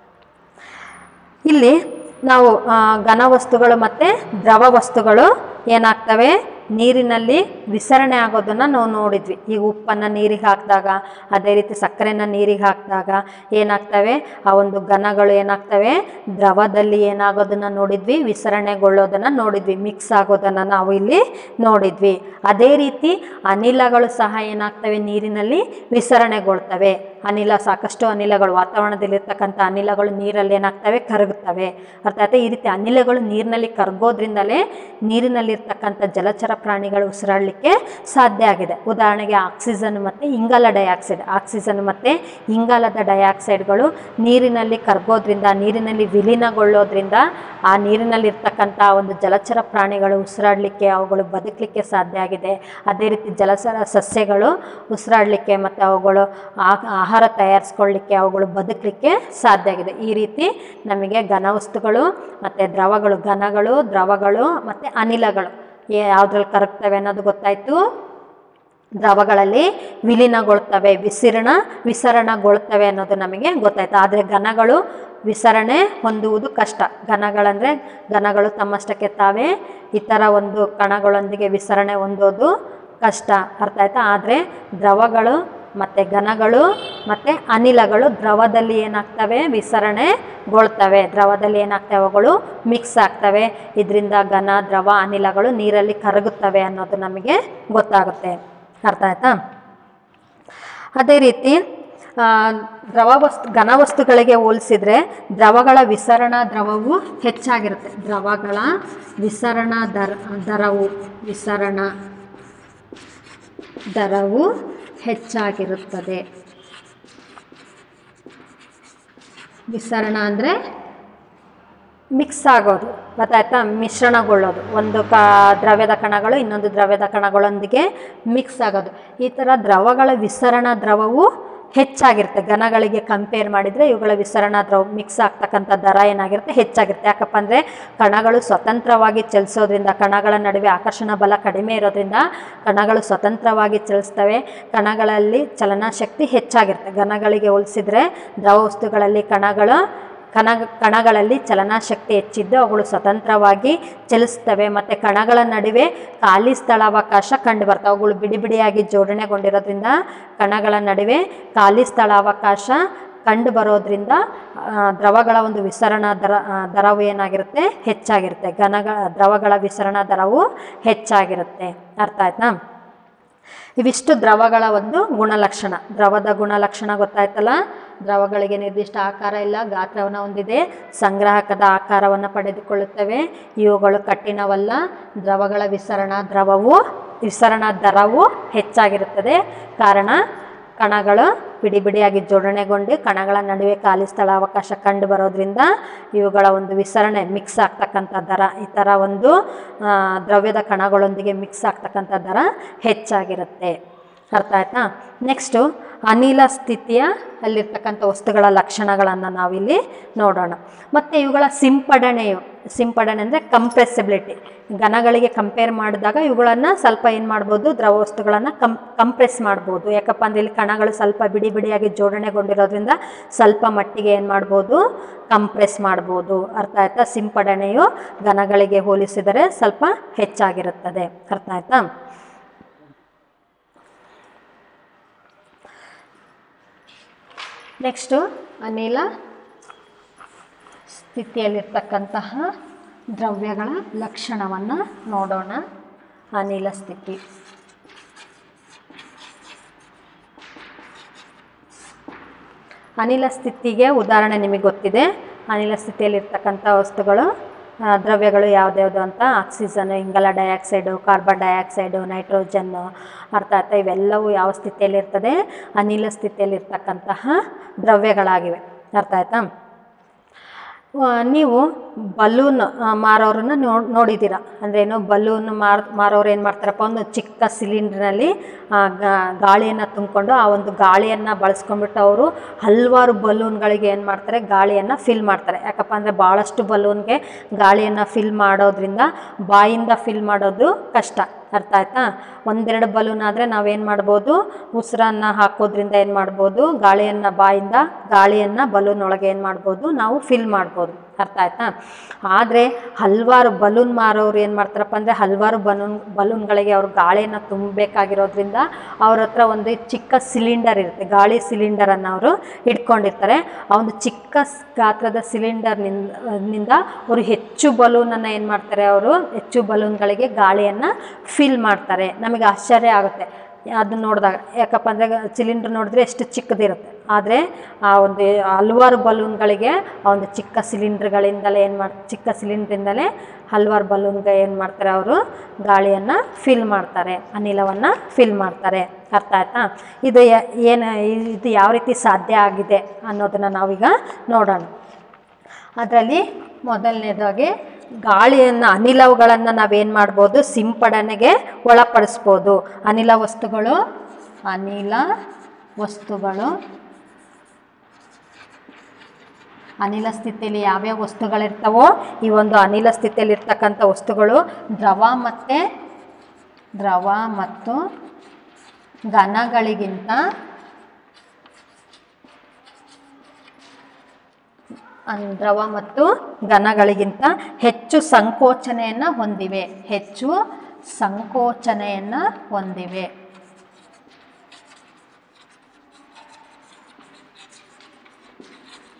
Speaker 2: ಇಲ್ಲಿ ನಾವು ಆ, ಘನ ವಸ್ತುಗಳು ಮತ್ತು ದ್ರವ ವಸ್ತುಗಳು ಏನಾಗ್ತವೆ ನೀರಿನಲ್ಲಿ ವಿಸರಣೆ ಆಗೋದನ್ನು ನಾವು ನೋಡಿದ್ವಿ ಈಗ ಉಪ್ಪನ್ನು ನೀರಿಗೆ ಹಾಕಿದಾಗ ಅದೇ ರೀತಿ ಸಕ್ಕರೆನ ನೀರಿಗೆ ಹಾಕಿದಾಗ ಏನಾಗ್ತವೆ ಆ ಒಂದು ಘನಗಳು ಏನಾಗ್ತವೆ ದ್ರವದಲ್ಲಿ ಏನಾಗೋದನ್ನು ನೋಡಿದ್ವಿ ವಿಸರಣೆಗೊಳ್ಳೋದನ್ನು ನೋಡಿದ್ವಿ ಮಿಕ್ಸ್ ಆಗೋದನ್ನು ನಾವು ಇಲ್ಲಿ ನೋಡಿದ್ವಿ ಅದೇ ರೀತಿ ಅನಿಲಗಳು ಸಹ ಏನಾಗ್ತವೆ ನೀರಿನಲ್ಲಿ ವಿಸರಣೆಗೊಳ್ತವೆ ಅನಿಲ ಸಾಕಷ್ಟು ಅನಿಲಗಳು ವಾತಾವರಣದಲ್ಲಿರ್ತಕ್ಕಂಥ ಅನಿಲಗಳು ನೀರಲ್ಲಿ ಏನಾಗ್ತವೆ ಕರಗುತ್ತವೆ ಅರ್ಥ ಆಯ್ತಾ ಈ ರೀತಿ ಅನಿಲಗಳು ನೀರಿನಲ್ಲಿ ಕರಗೋದ್ರಿಂದಲೇ ನೀರಿನಲ್ಲಿರ್ತಕ್ಕಂಥ ಜಲಚರ ಪ್ರಾಣಿಗಳು ಉಸಿರಾಡಲಿಕ್ಕೆ ಸಾಧ್ಯ ಆಗಿದೆ ಉದಾಹರಣೆಗೆ ಆಕ್ಸಿಜನ್ ಮತ್ತು ಇಂಗಾಲ ಡೈಆಕ್ಸೈಡ್ ಆಕ್ಸಿಜನ್ ಮತ್ತು ಇಂಗಾಲದ ಡೈಆಕ್ಸೈಡ್ಗಳು ನೀರಿನಲ್ಲಿ ಕರಗೋದ್ರಿಂದ ನೀರಿನಲ್ಲಿ ವಿಲೀನಗೊಳ್ಳೋದ್ರಿಂದ ಆ ನೀರಿನಲ್ಲಿರ್ತಕ್ಕಂಥ ಒಂದು ಜಲಚರ ಪ್ರಾಣಿಗಳು ಉಸಿರಾಡಲಿಕ್ಕೆ ಅವುಗಳು ಬದುಕಲಿಕ್ಕೆ ಸಾಧ್ಯ ಆಗಿದೆ ಅದೇ ರೀತಿ ಜಲಚರ ಸಸ್ಯಗಳು ಉಸಿರಾಡಲಿಕ್ಕೆ ಮತ್ತು ಅವುಗಳು ಆ- ಆಹಾರ ತಯಾರಿಸ್ಕೊಳ್ಳಿಕ್ಕೆ ಅವುಗಳು ಬದುಕಲಿಕ್ಕೆ ಸಾಧ್ಯ ಆಗಿದೆ ಈ ರೀತಿ ನಮಗೆ ಘನವಸ್ತುಗಳು ಮತ್ತು ದ್ರವಗಳು ಘನಗಳು ದ್ರವಗಳು ಮತ್ತು ಅನಿಲಗಳು ಯಾವುದ್ರಲ್ಲಿ ಕರಗ್ತವೆ ಅನ್ನೋದು ಗೊತ್ತಾಯಿತು ದ್ರವಗಳಲ್ಲಿ ವಿಲೀನಗೊಳ್ತವೆ ವಿಸಿರಣ ವಿಸರಣಗೊಳ್ತವೆ ಅನ್ನೋದು ನಮಗೆ ಗೊತ್ತಾಯ್ತು ಆದರೆ ಘನಗಳು ವಿಸರಣೆ ಹೊಂದುವುದು ಕಷ್ಟ ಘನಗಳಂದರೆ ಘನಗಳು ತಮ್ಮಷ್ಟಕ್ಕೆ ತಾವೇ ಇತರ ಒಂದು ಕಣಗಳೊಂದಿಗೆ ವಿಸರಣೆ ಹೊಂದೋದು ಕಷ್ಟ ಅರ್ಥ ಆಯ್ತಾ ಆದರೆ ದ್ರವಗಳು ಮತ್ತು ಘನಗಳು ಮತ್ತು ಅನಿಲಗಳು ದ್ರವದಲ್ಲಿ ಏನಾಗ್ತವೆ ವಿಸರಣೆಗೊಳ್ತವೆ ದ್ರವದಲ್ಲಿ ಏನಾಗ್ತವೆ ಅವುಗಳು ಮಿಕ್ಸ್ ಆಗ್ತವೆ ಇದರಿಂದ ಘನ ದ್ರವ ಅನಿಲಗಳು ನೀರಲ್ಲಿ ಕರಗುತ್ತವೆ ಅನ್ನೋದು ನಮಗೆ ಗೊತ್ತಾಗುತ್ತೆ ಅರ್ಥ ಆಯ್ತಾ ಅದೇ ರೀತಿ ಆ, ದ್ರವ ವಸ್ತು ಘನ ವಸ್ತುಗಳಿಗೆ ಹೋಲಿಸಿದ್ರೆ ದ್ರವಗಳ ವಿಸರಣಾ ದ್ರವವು ಹೆಚ್ಚಾಗಿರುತ್ತೆ ದ್ರವಗಳ ವಿಸರಣಾ ದರ ದರವು ವಿಸರಣ ದರವು ಹೆಚ್ಚಾಗಿರುತ್ತದೆ ವಿಸರಣ ಅಂದರೆ ಮಿಕ್ಸ್ ಆಗೋದು ಗೊತ್ತಾಯ್ತಾ ಮಿಶ್ರಣಗೊಳ್ಳೋದು ಒಂದು ಕ ದ್ರವ್ಯದ ಕಣಗಳು ಇನ್ನೊಂದು ದ್ರವ್ಯದ ಕಣಗಳೊಂದಿಗೆ ಮಿಕ್ಸ್ ಆಗೋದು ಈ ಥರ ದ್ರವಗಳ ವಿಸರಣ ದ್ರವವು ಹೆಚ್ಚಾಗಿರುತ್ತೆ ಘನಗಳಿಗೆ ಕಂಪೇರ್ ಮಾಡಿದರೆ ಇವುಗಳ ವಿಸರಣ ದ್ರವ ಮಿಕ್ಸ್ ಆಗ್ತಕ್ಕಂಥ ದರ ಏನಾಗಿರುತ್ತೆ ಹೆಚ್ಚಾಗಿರುತ್ತೆ ಯಾಕಪ್ಪ ಅಂದರೆ ಕಣಗಳು ಸ್ವತಂತ್ರವಾಗಿ ಚಲಿಸೋದ್ರಿಂದ ಕಣಗಳ ನಡುವೆ ಆಕರ್ಷಣ ಬಲ ಕಡಿಮೆ ಇರೋದ್ರಿಂದ ಕಣಗಳು ಸ್ವತಂತ್ರವಾಗಿ ಚಲಿಸ್ತವೆ ಕಣಗಳಲ್ಲಿ ಚಲನಾಶಕ್ತಿ ಹೆಚ್ಚಾಗಿರುತ್ತೆ ಘನಗಳಿಗೆ ಹೋಲಿಸಿದ್ರೆ ದ್ರವ ವಸ್ತುಗಳಲ್ಲಿ ಕಣಗಳು ಕಣ ಕಣಗಳಲ್ಲಿ ಚಲನಾಶಕ್ತಿ ಹೆಚ್ಚಿದ್ದು ಅವುಗಳು ಸ್ವತಂತ್ರವಾಗಿ ಚಲಿಸ್ತವೆ ಮತ್ತು ಕಣಗಳ ನಡುವೆ ಖಾಲಿ ಸ್ಥಳಾವಕಾಶ ಕಂಡುಬರ್ತವೆ ಅವುಗಳು ಬಿಡಿ ಬಿಡಿಯಾಗಿ ಜೋಡಣೆಗೊಂಡಿರೋದ್ರಿಂದ ಕಣಗಳ ನಡುವೆ ಖಾಲಿ ಸ್ಥಳಾವಕಾಶ ಕಂಡು ಬರೋದ್ರಿಂದ ಆ, ದ್ರವಗಳ ಒಂದು ವಿಸರಣಾ ದರ ಆ, ದರವು ಏನಾಗಿರುತ್ತೆ ಹೆಚ್ಚಾಗಿರುತ್ತೆ ಘನಗಳ ದ್ರವಗಳ ವಿಸರಣಾ ದರವು ಹೆಚ್ಚಾಗಿರುತ್ತೆ ಅರ್ಥ ಆಯ್ತಾ ಇವಿಷ್ಟು ದ್ರವಗಳ ಒಂದು ಗುಣಲಕ್ಷಣ ದ್ರವದ ಗುಣಲಕ್ಷಣ ಗೊತ್ತಾಯ್ತಲ್ಲ ದ್ರವಗಳಿಗೆ ನಿರ್ದಿಷ್ಟ ಆಕಾರ ಇಲ್ಲ ಗಾತ್ರವನ್ನು ಹೊಂದಿದೆ ಸಂಗ್ರಾಹಕದ ಆಕಾರವನ್ನು ಪಡೆದುಕೊಳ್ಳುತ್ತವೆ ಇವುಗಳು ಕಠಿಣವಲ್ಲ ದ್ರವಗಳ ವಿಸರಣಾ ದ್ರವವು ವಿಸರಣಾ ದರವು ಹೆಚ್ಚಾಗಿರುತ್ತದೆ ಕಾರಣ ಕಣಗಳು ಬಿಡಿ ಬಿಡಿಯಾಗಿ ಜೋಡಣೆಗೊಂಡು ಕಣಗಳ ನಡುವೆ ಖಾಲಿ ಸ್ಥಳಾವಕಾಶ ಕಂಡು ಬರೋದ್ರಿಂದ ಇವುಗಳ ಒಂದು ವಿಸರಣೆ ಮಿಕ್ಸ್ ಆಗ್ತಕ್ಕಂಥ ದರ ಈ ಥರ ಒಂದು ಆ, ದ್ರವ್ಯದ ಕಣಗಳೊಂದಿಗೆ ಮಿಕ್ಸ್ ಆಗ್ತಕ್ಕಂಥ ದರ ಹೆಚ್ಚಾಗಿರುತ್ತೆ ಅರ್ಥ ಆಯ್ತಾ ನೆಕ್ಸ್ಟು ಅನಿಲ ಸ್ಥಿತಿಯ ಅಲ್ಲಿರ್ತಕ್ಕಂಥ ವಸ್ತುಗಳ ಲಕ್ಷಣಗಳನ್ನು ನಾವಿಲ್ಲಿ ನೋಡೋಣ ಮತ್ತು ಇವುಗಳ ಸಿಂಪಡಣೆಯು ಸಿಂಪಡಣೆ ಅಂದರೆ ಕಂಪ್ರೆಸಿಬಿಲಿಟಿ ಘನಗಳಿಗೆ ಕಂಪೇರ್ ಮಾಡಿದಾಗ ಇವುಗಳನ್ನು ಸ್ವಲ್ಪ ಏನು ಮಾಡ್ಬೋದು ದ್ರವ ವಸ್ತುಗಳನ್ನು ಕಂ ಕಂಪ್ರೆಸ್ ಮಾಡ್ಬೋದು ಯಾಕಪ್ಪ ಅಂದರೆ ಇಲ್ಲಿ ಕಣಗಳು ಸ್ವಲ್ಪ ಬಿಡಿ ಬಿಡಿಯಾಗಿ ಜೋಡಣೆಗೊಂಡಿರೋದ್ರಿಂದ ಸ್ವಲ್ಪ ಮಟ್ಟಿಗೆ ಏನು ಮಾಡ್ಬೋದು ಕಂಪ್ರೆಸ್ ಮಾಡ್ಬೋದು ಅರ್ಥ ಆಯ್ತಾ ಸಿಂಪಡಣೆಯು ಘನಗಳಿಗೆ ಹೋಲಿಸಿದರೆ ಸ್ವಲ್ಪ ಹೆಚ್ಚಾಗಿರುತ್ತದೆ ಅರ್ಥ ಆಯ್ತಾ ನೆಕ್ಸ್ಟು ಅನಿಲ ಸ್ಥಿತಿಯಲ್ಲಿರ್ತಕ್ಕಂತಹ ದ್ರವ್ಯಗಳ ಲಕ್ಷಣವನ್ನು ನೋಡೋಣ ಅನಿಲ ಸ್ಥಿತಿ ಅನಿಲ ಸ್ಥಿತಿಗೆ ಉದಾಹರಣೆ ನಿಮಗೆ ಗೊತ್ತಿದೆ ಅನಿಲ ಸ್ಥಿತಿಯಲ್ಲಿರ್ತಕ್ಕಂಥ ವಸ್ತುಗಳು ಆ, ದ್ರವ್ಯಗಳು ಯಾವ್ದ್ಯಾವುದು ಅಂತ ಆಕ್ಸಿಜನ್ ಇಂಗಾಲ ಡೈಆಕ್ಸೈಡು ಕಾರ್ಬನ್ ಡೈಆಕ್ಸೈಡು ನೈಟ್ರೋಜನ್ನು ಅರ್ಥ ಆಯ್ತಾ ಇವೆಲ್ಲವೂ ಯಾವ ಸ್ಥಿತಿಯಲ್ಲಿರ್ತದೆ ಅನಿಲ ಸ್ಥಿತಿಯಲ್ಲಿರ್ತಕ್ಕಂತಹ ದ್ರವ್ಯಗಳಾಗಿವೆ ಅರ್ಥ ಆಯ್ತಾ ಆ, ನೀವು ಬಲೂನ್ ಆ, ಮಾರೋರನ್ನ ನೋ ನೋಡಿದ್ದೀರ ಅಂದರೆ ಏನು ಬಲೂನ್ ಮಾರ್ ಮಾರೋರು ಏನು ಮಾಡ್ತಾರಪ್ಪ ಒಂದು ಚಿಕ್ಕ ಸಿಲಿಂಡ್ರ್ನಲ್ಲಿ ಗಾಳಿಯನ್ನು ತುಂಬಿಕೊಂಡು ಆ ಒಂದು ಗಾಳಿಯನ್ನು ಬಳಸ್ಕೊಂಡ್ಬಿಟ್ಟು ಅವರು ಹಲವಾರು ಬಲೂನ್ಗಳಿಗೆ ಏನು ಮಾಡ್ತಾರೆ ಗಾಳಿಯನ್ನು ಫಿಲ್ ಮಾಡ್ತಾರೆ ಯಾಕಪ್ಪ ಅಂದರೆ ಭಾಳಷ್ಟು ಬಲೂನ್ಗೆ ಗಾಳಿಯನ್ನು ಫಿಲ್ ಮಾಡೋದ್ರಿಂದ ಬಾಯಿಂದ ಫಿಲ್ ಮಾಡೋದು ಕಷ್ಟ ಅರ್ಥ ಆಯ್ತಾ ಒಂದೆರಡು ಬಲೂನ್ ಆದರೆ ನಾವೇನು ಮಾಡ್ಬೋದು ಉಸಿರನ್ನು ಹಾಕೋದ್ರಿಂದ ಏನು ಮಾಡ್ಬೋದು ಗಾಳಿಯನ್ನು ಬಾಯಿಂದ ಗಾಳಿಯನ್ನು ಬಲೂನ್ ಒಳಗೆ ಏನು ಮಾಡ್ಬೋದು ನಾವು ಫಿಲ್ ಮಾಡ್ಬೋದು ಅರ್ಥ ಆಯ್ತಾ ಆದರೆ ಹಲವಾರು ಬಲೂನ್ ಮಾರೋರು ಏನು ಮಾಡ್ತಾರಪ್ಪ ಅಂದರೆ ಹಲವಾರು ಬಲೂನ್ ಬಲೂನ್ಗಳಿಗೆ ಅವ್ರು ಗಾಳಿಯನ್ನು ತುಂಬಬೇಕಾಗಿರೋದ್ರಿಂದ ಅವ್ರ ಹತ್ರ ಒಂದು ಚಿಕ್ಕ ಸಿಲಿಂಡರ್ ಇರುತ್ತೆ ಗಾಳಿ ಸಿಲಿಂಡರನ್ನು ಅವರು ಇಟ್ಕೊಂಡಿರ್ತಾರೆ ಆ ಒಂದು ಚಿಕ್ಕ ಸ್- ಗಾತ್ರದ ಸಿಲಿಂಡರ್ನಿಂದ ನಿಂದ ಅವರು ಹೆಚ್ಚು ಬಲೂನನ್ನು ಏನು ಮಾಡ್ತಾರೆ ಅವರು ಹೆಚ್ಚು ಬಲೂನ್ಗಳಿಗೆ ಗಾಳಿಯನ್ನು ಫಿಲ್ ಮಾಡ್ತಾರೆ ನಮಗೆ ಆಶ್ಚರ್ಯ ಆಗುತ್ತೆ ಅದನ್ನ ನೋಡಿದಾಗ ಯಾಕಪ್ಪ ಅಂದರೆ ಸಿಲಿಂಡರ್ ನೋಡಿದ್ರೆ ಎಷ್ಟು ಚಿಕ್ಕದಿರುತ್ತೆ ಆದರೆ ಆ ಒಂದು ಹಲವಾರು ಬಲೂನ್ಗಳಿಗೆ ಆ ಒಂದು ಚಿಕ್ಕ ಸಿಲಿಂಡ್ರ್ಗಳಿಂದಲೇ ಏನು ಮಾಡಿ ಚಿಕ್ಕ ಸಿಲಿಂಡ್ರಿಂದಲೇ ಹಲವಾರು ಬಲೂನ್ಗೆ ಏನು ಮಾಡ್ತಾರೆ ಅವರು ಗಾಳಿಯನ್ನು ಫಿಲ್ ಮಾಡ್ತಾರೆ ಅನಿಲವನ್ನು ಫಿಲ್ ಮಾಡ್ತಾರೆ ಅರ್ಥ ಆಯ್ತಾ ಇದು ಯ- ಏನು ಇದು ಯಾವ ರೀತಿ ಸಾಧ್ಯ ಆಗಿದೆ ಅನ್ನೋದನ್ನು ನಾವೀಗ ನೋಡೋಣ ಅದರಲ್ಲಿ ಮೊದಲನೇದಾಗಿ ಗಾಳಿಯನ್ನು ಅನಿಲಗಳನ್ನು ನಾವೇನು ಮಾಡ್ಬೋದು ಸಿಂಪಡಣೆಗೆ ಒಳಪಡಿಸ್ಬೋದು ಅನಿಲ ವಸ್ತುಗಳು ಅನಿಲ ವಸ್ತುಗಳು ಅನಿಲ ಸ್ಥಿತಿಯಲ್ಲಿ ಯಾವ್ಯಾವ ವಸ್ತುಗಳಿರ್ತಾವೋ ಈ ಒಂದು ಅನಿಲ ಸ್ಥಿತಿಯಲ್ಲಿ ಇರ್ತಕ್ಕಂಥ ವಸ್ತುಗಳು ದ್ರವ ಮತ್ತು ದ್ರವ ಮತ್ತು ಘನಗಳಿಗಿಂತ ಅನ್- ದ್ರವ ಮತ್ತು ಘನಗಳಿಗಿಂತ ಹೆಚ್ಚು ಸಂಕೋಚನೆಯನ್ನು ಹೊಂದಿವೆ ಹೆಚ್ಚು ಸಂಕೋಚನೆಯನ್ನು ಹೊಂದಿವೆ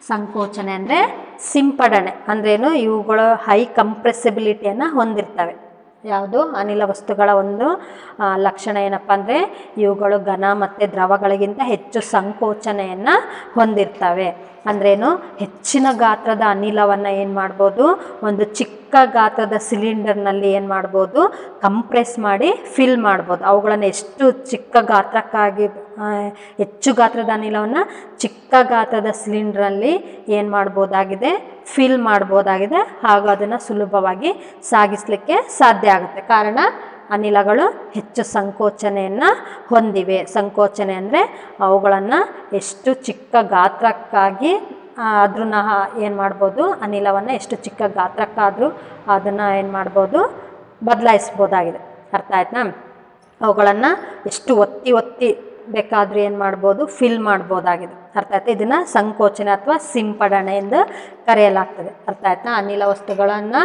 Speaker 2: ಸಂಕೋಚನೆ ಅಂದರೆ ಸಿಂಪಡಣೆ ಅಂದ್ರೇನು ಇವುಗಳು ಹೈ ಕಂಪ್ರೆಸಿಬಿಲಿಟಿಯನ್ನು ಹೊಂದಿರ್ತವೆ ಯಾವುದು ಅನಿಲ ವಸ್ತುಗಳ ಒಂದು ಆ, ಲಕ್ಷಣ ಏನಪ್ಪ ಅಂದರೆ ಇವುಗಳು ಘನ ಮತ್ತು ದ್ರವಗಳಿಗಿಂತ ಹೆಚ್ಚು ಸಂಕೋಚನೆಯನ್ನು ಹೊಂದಿರ್ತವೆ ಅಂದ್ರೇನು ಹೆಚ್ಚಿನ ಗಾತ್ರದ ಅನಿಲವನ್ನು ಏನು ಮಾಡ್ಬೋದು ಒಂದು ಚಿಕ್ಕ ಗಾತ್ರದ ಸಿಲಿಂಡರ್ನಲ್ಲಿ ಏನು ಮಾಡ್ಬೋದು ಕಂಪ್ರೆಸ್ ಮಾಡಿ ಫಿಲ್ ಮಾಡ್ಬೋದು ಅವುಗಳನ್ನು ಎಷ್ಟು ಚಿಕ್ಕ ಗಾತ್ರಕ್ಕಾಗಿ ಆ, ಹೆಚ್ಚು ಗಾತ್ರದ ಅನಿಲವನ್ನು ಚಿಕ್ಕ ಗಾತ್ರದ ಸಿಲಿಂಡ್ರಲ್ಲಿ ಏನು ಮಾಡ್ಬೋದಾಗಿದೆ ಫಿಲ್ ಮಾಡ್ಬೋದಾಗಿದೆ ಹಾಗೂ ಅದನ್ನು ಸುಲಭವಾಗಿ ಸಾಗಿಸಲಿಕ್ಕೆ ಸಾಧ್ಯ ಆಗುತ್ತೆ ಕಾರಣ ಅನಿಲಗಳು ಹೆಚ್ಚು ಸಂಕೋಚನೆಯನ್ನು ಹೊಂದಿವೆ ಸಂಕೋಚನೆ ಅಂದರೆ ಅವುಗಳನ್ನು ಎಷ್ಟು ಚಿಕ್ಕ ಗಾತ್ರಕ್ಕಾಗಿ ಅದನ್ನ ಏನು ಮಾಡ್ಬೋದು ಅನಿಲವನ್ನು ಎಷ್ಟು ಚಿಕ್ಕ ಗಾತ್ರಕ್ಕಾದರೂ ಅದನ್ನು ಏನು ಮಾಡ್ಬೋದು ಬದಲಾಯಿಸ್ಬೋದಾಗಿದೆ ಅರ್ಥ ಆಯ್ತಾ ಅವುಗಳನ್ನು ಎಷ್ಟು ಒತ್ತಿ ಒತ್ತಿ ಬೇಕಾದರೂ ಏನು ಮಾಡ್ಬೋದು ಫಿಲ್ ಮಾಡ್ಬೋದಾಗಿದೆ ಅರ್ಥ ಆಯ್ತಾ ಇದನ್ನು ಸಂಕೋಚನೆ ಅಥವಾ ಸಿಂಪಡಣೆ ಎಂದು ಕರೆಯಲಾಗ್ತದೆ ಅರ್ಥ ಆಯ್ತಾ ಅನಿಲ ವಸ್ತುಗಳನ್ನು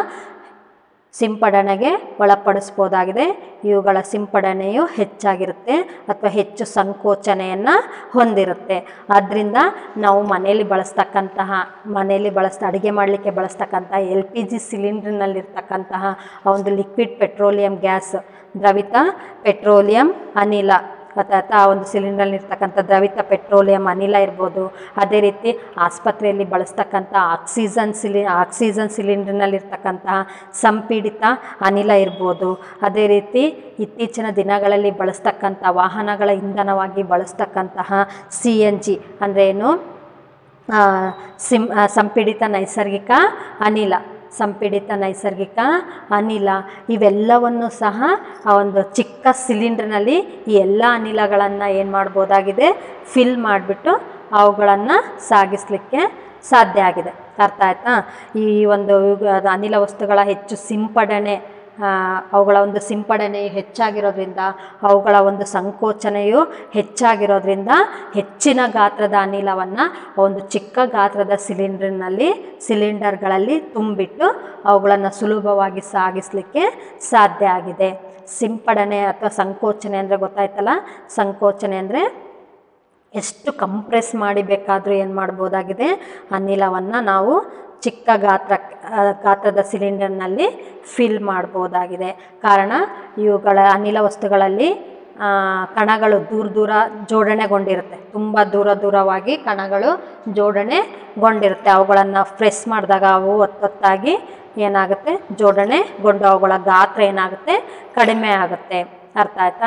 Speaker 2: ಸಿಂಪಡಣೆಗೆ ಒಳಪಡಿಸ್ಬೋದಾಗಿದೆ ಇವುಗಳ ಸಿಂಪಡಣೆಯು ಹೆಚ್ಚಾಗಿರುತ್ತೆ ಅಥವಾ ಹೆಚ್ಚು ಸಂಕೋಚನೆಯನ್ನು ಹೊಂದಿರುತ್ತೆ ಆದ್ದರಿಂದ ನಾವು ಮನೆಯಲ್ಲಿ ಬಳಸ್ತಕ್ಕಂತಹ ಮನೆಯಲ್ಲಿ ಬಳಸ್ತಾ ಅಡುಗೆ ಮಾಡಲಿಕ್ಕೆ ಬಳಸ್ತಕ್ಕಂತಹ ಎಲ್ ಪಿ ಜಿ ಸಿಲಿಂಡ್ರ್ನಲ್ಲಿರ್ತಕ್ಕಂತಹ ಆ ಒಂದು ಲಿಕ್ವಿಡ್ ಪೆಟ್ರೋಲಿಯಂ ಗ್ಯಾಸ್ ದ್ರವಿತ ಪೆಟ್ರೋಲಿಯಂ ಅನಿಲ ಅಥವಾ ಆ ಒಂದು ಸಿಲಿಂಡರ್ನಲ್ಲಿರ್ತಕ್ಕಂಥ ದ್ರವಿತ ಪೆಟ್ರೋಲಿಯಂ ಅನಿಲ ಇರ್ಬೋದು ಅದೇ ರೀತಿ ಆಸ್ಪತ್ರೆಯಲ್ಲಿ ಬಳಸ್ತಕ್ಕಂಥ ಆಕ್ಸಿಜನ್ ಸಿಲಿ ಆಕ್ಸಿಜನ್ ಸಿಲಿಂಡರ್ನಲ್ಲಿರ್ತಕ್ಕಂತಹ ಸಂಪೀಡಿತ ಅನಿಲ ಇರ್ಬೋದು ಅದೇ ರೀತಿ ಇತ್ತೀಚಿನ ದಿನಗಳಲ್ಲಿ ಬಳಸ್ತಕ್ಕಂಥ ವಾಹನಗಳ ಇಂಧನವಾಗಿ ಬಳಸ್ತಕ್ಕಂತಹ ಸಿ ಎನ್ ಜಿ ಅಂದರೆ ಏನು ಆ, ಸಿಂ ಆ, ಸಂಪೀಡಿತ ನೈಸರ್ಗಿಕ ಅನಿಲ ಸಂಪೀಡಿತ ನೈಸರ್ಗಿಕ ಅನಿಲ ಇವೆಲ್ಲವನ್ನು ಸಹ ಆ ಒಂದು ಚಿಕ್ಕ ಸಿಲಿಂಡ್ರ್ನಲ್ಲಿ ಈ ಎಲ್ಲ ಅನಿಲಗಳನ್ನು ಏನು ಮಾಡ್ಬೋದಾಗಿದೆ ಫಿಲ್ ಮಾಡಿಬಿಟ್ಟು ಅವುಗಳನ್ನು ಸಾಗಿಸಲಿಕ್ಕೆ ಸಾಧ್ಯ ಆಗಿದೆ ಅರ್ಥ ಆಯ್ತಾ ಈ ಒಂದು ಇವುಗ- ಅದು ಅನಿಲ ವಸ್ತುಗಳ ಹೆಚ್ಚು ಸಿಂಪಡಣೆ ಆ, ಅವುಗಳ ಒಂದು ಸಿಂಪಡಣೆಯು ಹೆಚ್ಚಾಗಿರೋದ್ರಿಂದ ಅವುಗಳ ಒಂದು ಸಂಕೋಚನೆಯು ಹೆಚ್ಚಾಗಿರೋದ್ರಿಂದ ಹೆಚ್ಚಿನ ಗಾತ್ರದ ಅನಿಲವನ್ನು ಒಂದು ಚಿಕ್ಕ ಗಾತ್ರದ ಸಿಲಿಂಡರ್ನಲ್ಲಿ ಸಿಲಿಂಡರ್ಗಳಲ್ಲಿ ತುಂಬಿಟ್ಟು ಅವುಗಳನ್ನು ಸುಲಭವಾಗಿ ಸಾಗಿಸಲಿಕ್ಕೆ ಸಾಧ್ಯ ಆಗಿದೆ ಸಿಂಪಡಣೆ ಅಥವಾ ಸಂಕೋಚನೆ ಅಂದರೆ ಗೊತ್ತಾಯ್ತಲ್ಲ ಸಂಕೋಚನೆ ಅಂದರೆ ಎಷ್ಟು ಕಂಪ್ರೆಸ್ ಮಾಡಿ ಬೇಕಾದರೂ ಏನು ಮಾಡ್ಬೋದಾಗಿದೆ ಅನಿಲವನ್ನು ನಾವು ಚಿಕ್ಕ ಗಾತ್ರ ಗಾತ್ರದ ಸಿಲಿಂಡರ್ನಲ್ಲಿ ಫಿಲ್ ಮಾಡ್ಬೋದಾಗಿದೆ ಕಾರಣ ಇವುಗಳ ಅನಿಲ ವಸ್ತುಗಳಲ್ಲಿ ಆ, ಕಣಗಳು ದೂರ ದೂರ ಜೋಡಣೆಗೊಂಡಿರುತ್ತೆ ತುಂಬ ದೂರ ದೂರವಾಗಿ ಕಣಗಳು ಜೋಡಣೆಗೊಂಡಿರುತ್ತೆ ಅವುಗಳನ್ನು ಪ್ರೆಸ್ ಮಾಡಿದಾಗ ಅವು ಒತ್ತೊತ್ತಾಗಿ ಏನಾಗುತ್ತೆ ಜೋಡಣೆಗೊಂಡು ಅವುಗಳ ಗಾತ್ರ ಏನಾಗುತ್ತೆ ಕಡಿಮೆ ಆಗುತ್ತೆ ಅರ್ಥ ಆಯ್ತಾ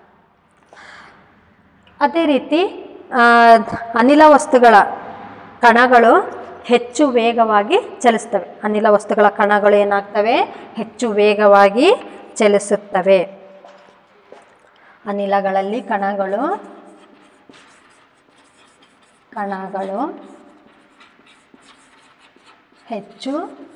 Speaker 2: ಅದೇ ರೀತಿ ಆ, ಅನಿಲ ವಸ್ತುಗಳ ಕಣಗಳು ಹೆಚ್ಚು ವೇಗವಾಗಿ ಚಲಿಸ್ತವೆ ಅನಿಲ ವಸ್ತುಗಳ ಕಣಗಳು ಏನಾಗ್ತವೆ ಹೆಚ್ಚು ವೇಗವಾಗಿ ಚಲಿಸುತ್ತವೆ ಅನಿಲಗಳಲ್ಲಿ ಕಣಗಳು ಕಣಗಳು ಹೆಚ್ಚು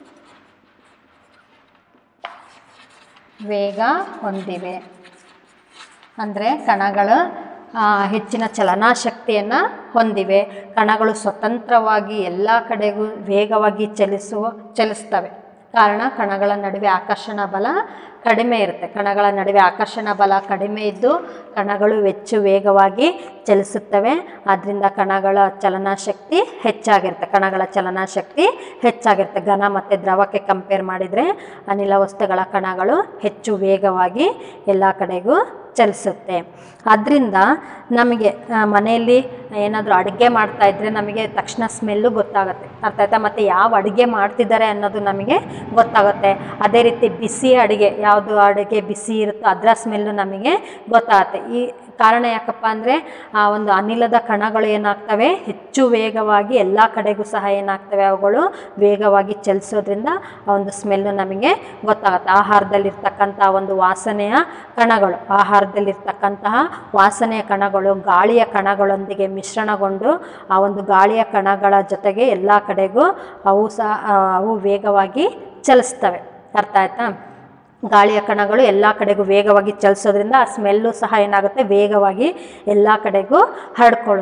Speaker 2: ವೇಗ ಹೊಂದಿವೆ ಅಂದರೆ ಕಣಗಳು ಆ, ಹೆಚ್ಚಿನ ಚಲನಾಶಕ್ತಿಯನ್ನು ಹೊಂದಿವೆ ಕಣಗಳು ಸ್ವತಂತ್ರವಾಗಿ ಎಲ್ಲ ಕಡೆಗೂ ವೇಗವಾಗಿ ಚಲಿಸುವ ಚಲಿಸ್ತವೆ ಕಾರಣ ಕಣಗಳ ನಡುವೆ ಆಕರ್ಷಣಾ ಬಲ ಕಡಿಮೆ ಇರುತ್ತೆ ಕಣಗಳ ನಡುವೆ ಆಕರ್ಷಣಾ ಬಲ ಕಡಿಮೆ ಇದ್ದು ಕಣಗಳು ಹೆಚ್ಚು ವೇಗವಾಗಿ ಚಲಿಸುತ್ತವೆ ಆದ್ದರಿಂದ ಕಣಗಳ ಚಲನಾಶಕ್ತಿ ಹೆಚ್ಚಾಗಿರುತ್ತೆ ಕಣಗಳ ಚಲನಾಶಕ್ತಿ ಹೆಚ್ಚಾಗಿರುತ್ತೆ ಘನ ಮತ್ತು ದ್ರವಕ್ಕೆ ಕಂಪೇರ್ ಮಾಡಿದರೆ ಅನಿಲ ವಸ್ತುಗಳ ಕಣಗಳು ಹೆಚ್ಚು ವೇಗವಾಗಿ ಎಲ್ಲ ಕಡೆಗೂ ಚಲಿಸುತ್ತೆ ಅದರಿಂದ ನಮಗೆ ಆ, ಮನೆಯಲ್ಲಿ ಏನಾದರೂ ಅಡುಗೆ ಮಾಡ್ತಾ ಇದ್ದರೆ ನಮಗೆ ತಕ್ಷಣ ಸ್ಮೆಲ್ಲು ಗೊತ್ತಾಗುತ್ತೆ ಅರ್ಥ ಆಯ್ತಾ ಮತ್ತು ಯಾವ ಅಡುಗೆ ಮಾಡ್ತಿದ್ದಾರೆ ಅನ್ನೋದು ನಮಗೆ ಗೊತ್ತಾಗುತ್ತೆ ಅದೇ ರೀತಿ ಬಿಸಿ ಅಡುಗೆ ಯಾವುದು ಅಡುಗೆ ಬಿಸಿ ಇರುತ್ತೋ ಅದರ ಸ್ಮೆಲ್ಲು ನಮಗೆ ಗೊತ್ತಾಗುತ್ತೆ ಈ ಕಾರಣ ಯಾಕಪ್ಪ ಅಂದರೆ ಆ ಒಂದು ಅನಿಲದ ಕಣಗಳು ಏನಾಗ್ತವೆ ಹೆಚ್ಚು ವೇಗವಾಗಿ ಎಲ್ಲ ಕಡೆಗೂ ಸಹ ಏನಾಗ್ತವೆ ಅವುಗಳು ವೇಗವಾಗಿ ಚಲಿಸೋದ್ರಿಂದ ಆ ಒಂದು ಸ್ಮೆಲ್ಲು ನಮಗೆ ಗೊತ್ತಾಗುತ್ತೆ ಆಹಾರದಲ್ಲಿರ್ತಕ್ಕಂಥ ಒಂದು ವಾಸನೆಯ ಕಣಗಳು ಆಹಾರದಲ್ಲಿರ್ತಕ್ಕಂತಹ ವಾಸನೆಯ ಕಣಗಳು ಗಾಳಿಯ ಕಣಗಳೊಂದಿಗೆ ಮಿಶ್ರಣಗೊಂಡು ಆ ಒಂದು ಗಾಳಿಯ ಕಣಗಳ ಜೊತೆಗೆ ಎಲ್ಲ ಕಡೆಗೂ ಅವು ಸಹ ಆ, ಅವು ವೇಗವಾಗಿ ಚಲಿಸ್ತವೆ ಅರ್ಥ ಆಯ್ತಾ ಗಾಳಿಯ ಕಣಗಳು ಎಲ್ಲ ಕಡೆಗೂ ವೇಗವಾಗಿ ಚಲಿಸೋದ್ರಿಂದ ಆ ಸ್ಮೆಲ್ಲು ಸಹ ಏನಾಗುತ್ತೆ ವೇಗವಾಗಿ ಎಲ್ಲ ಕಡೆಗೂ ಹರಡ್ಕೊಳ್ಳುತ್ತೆ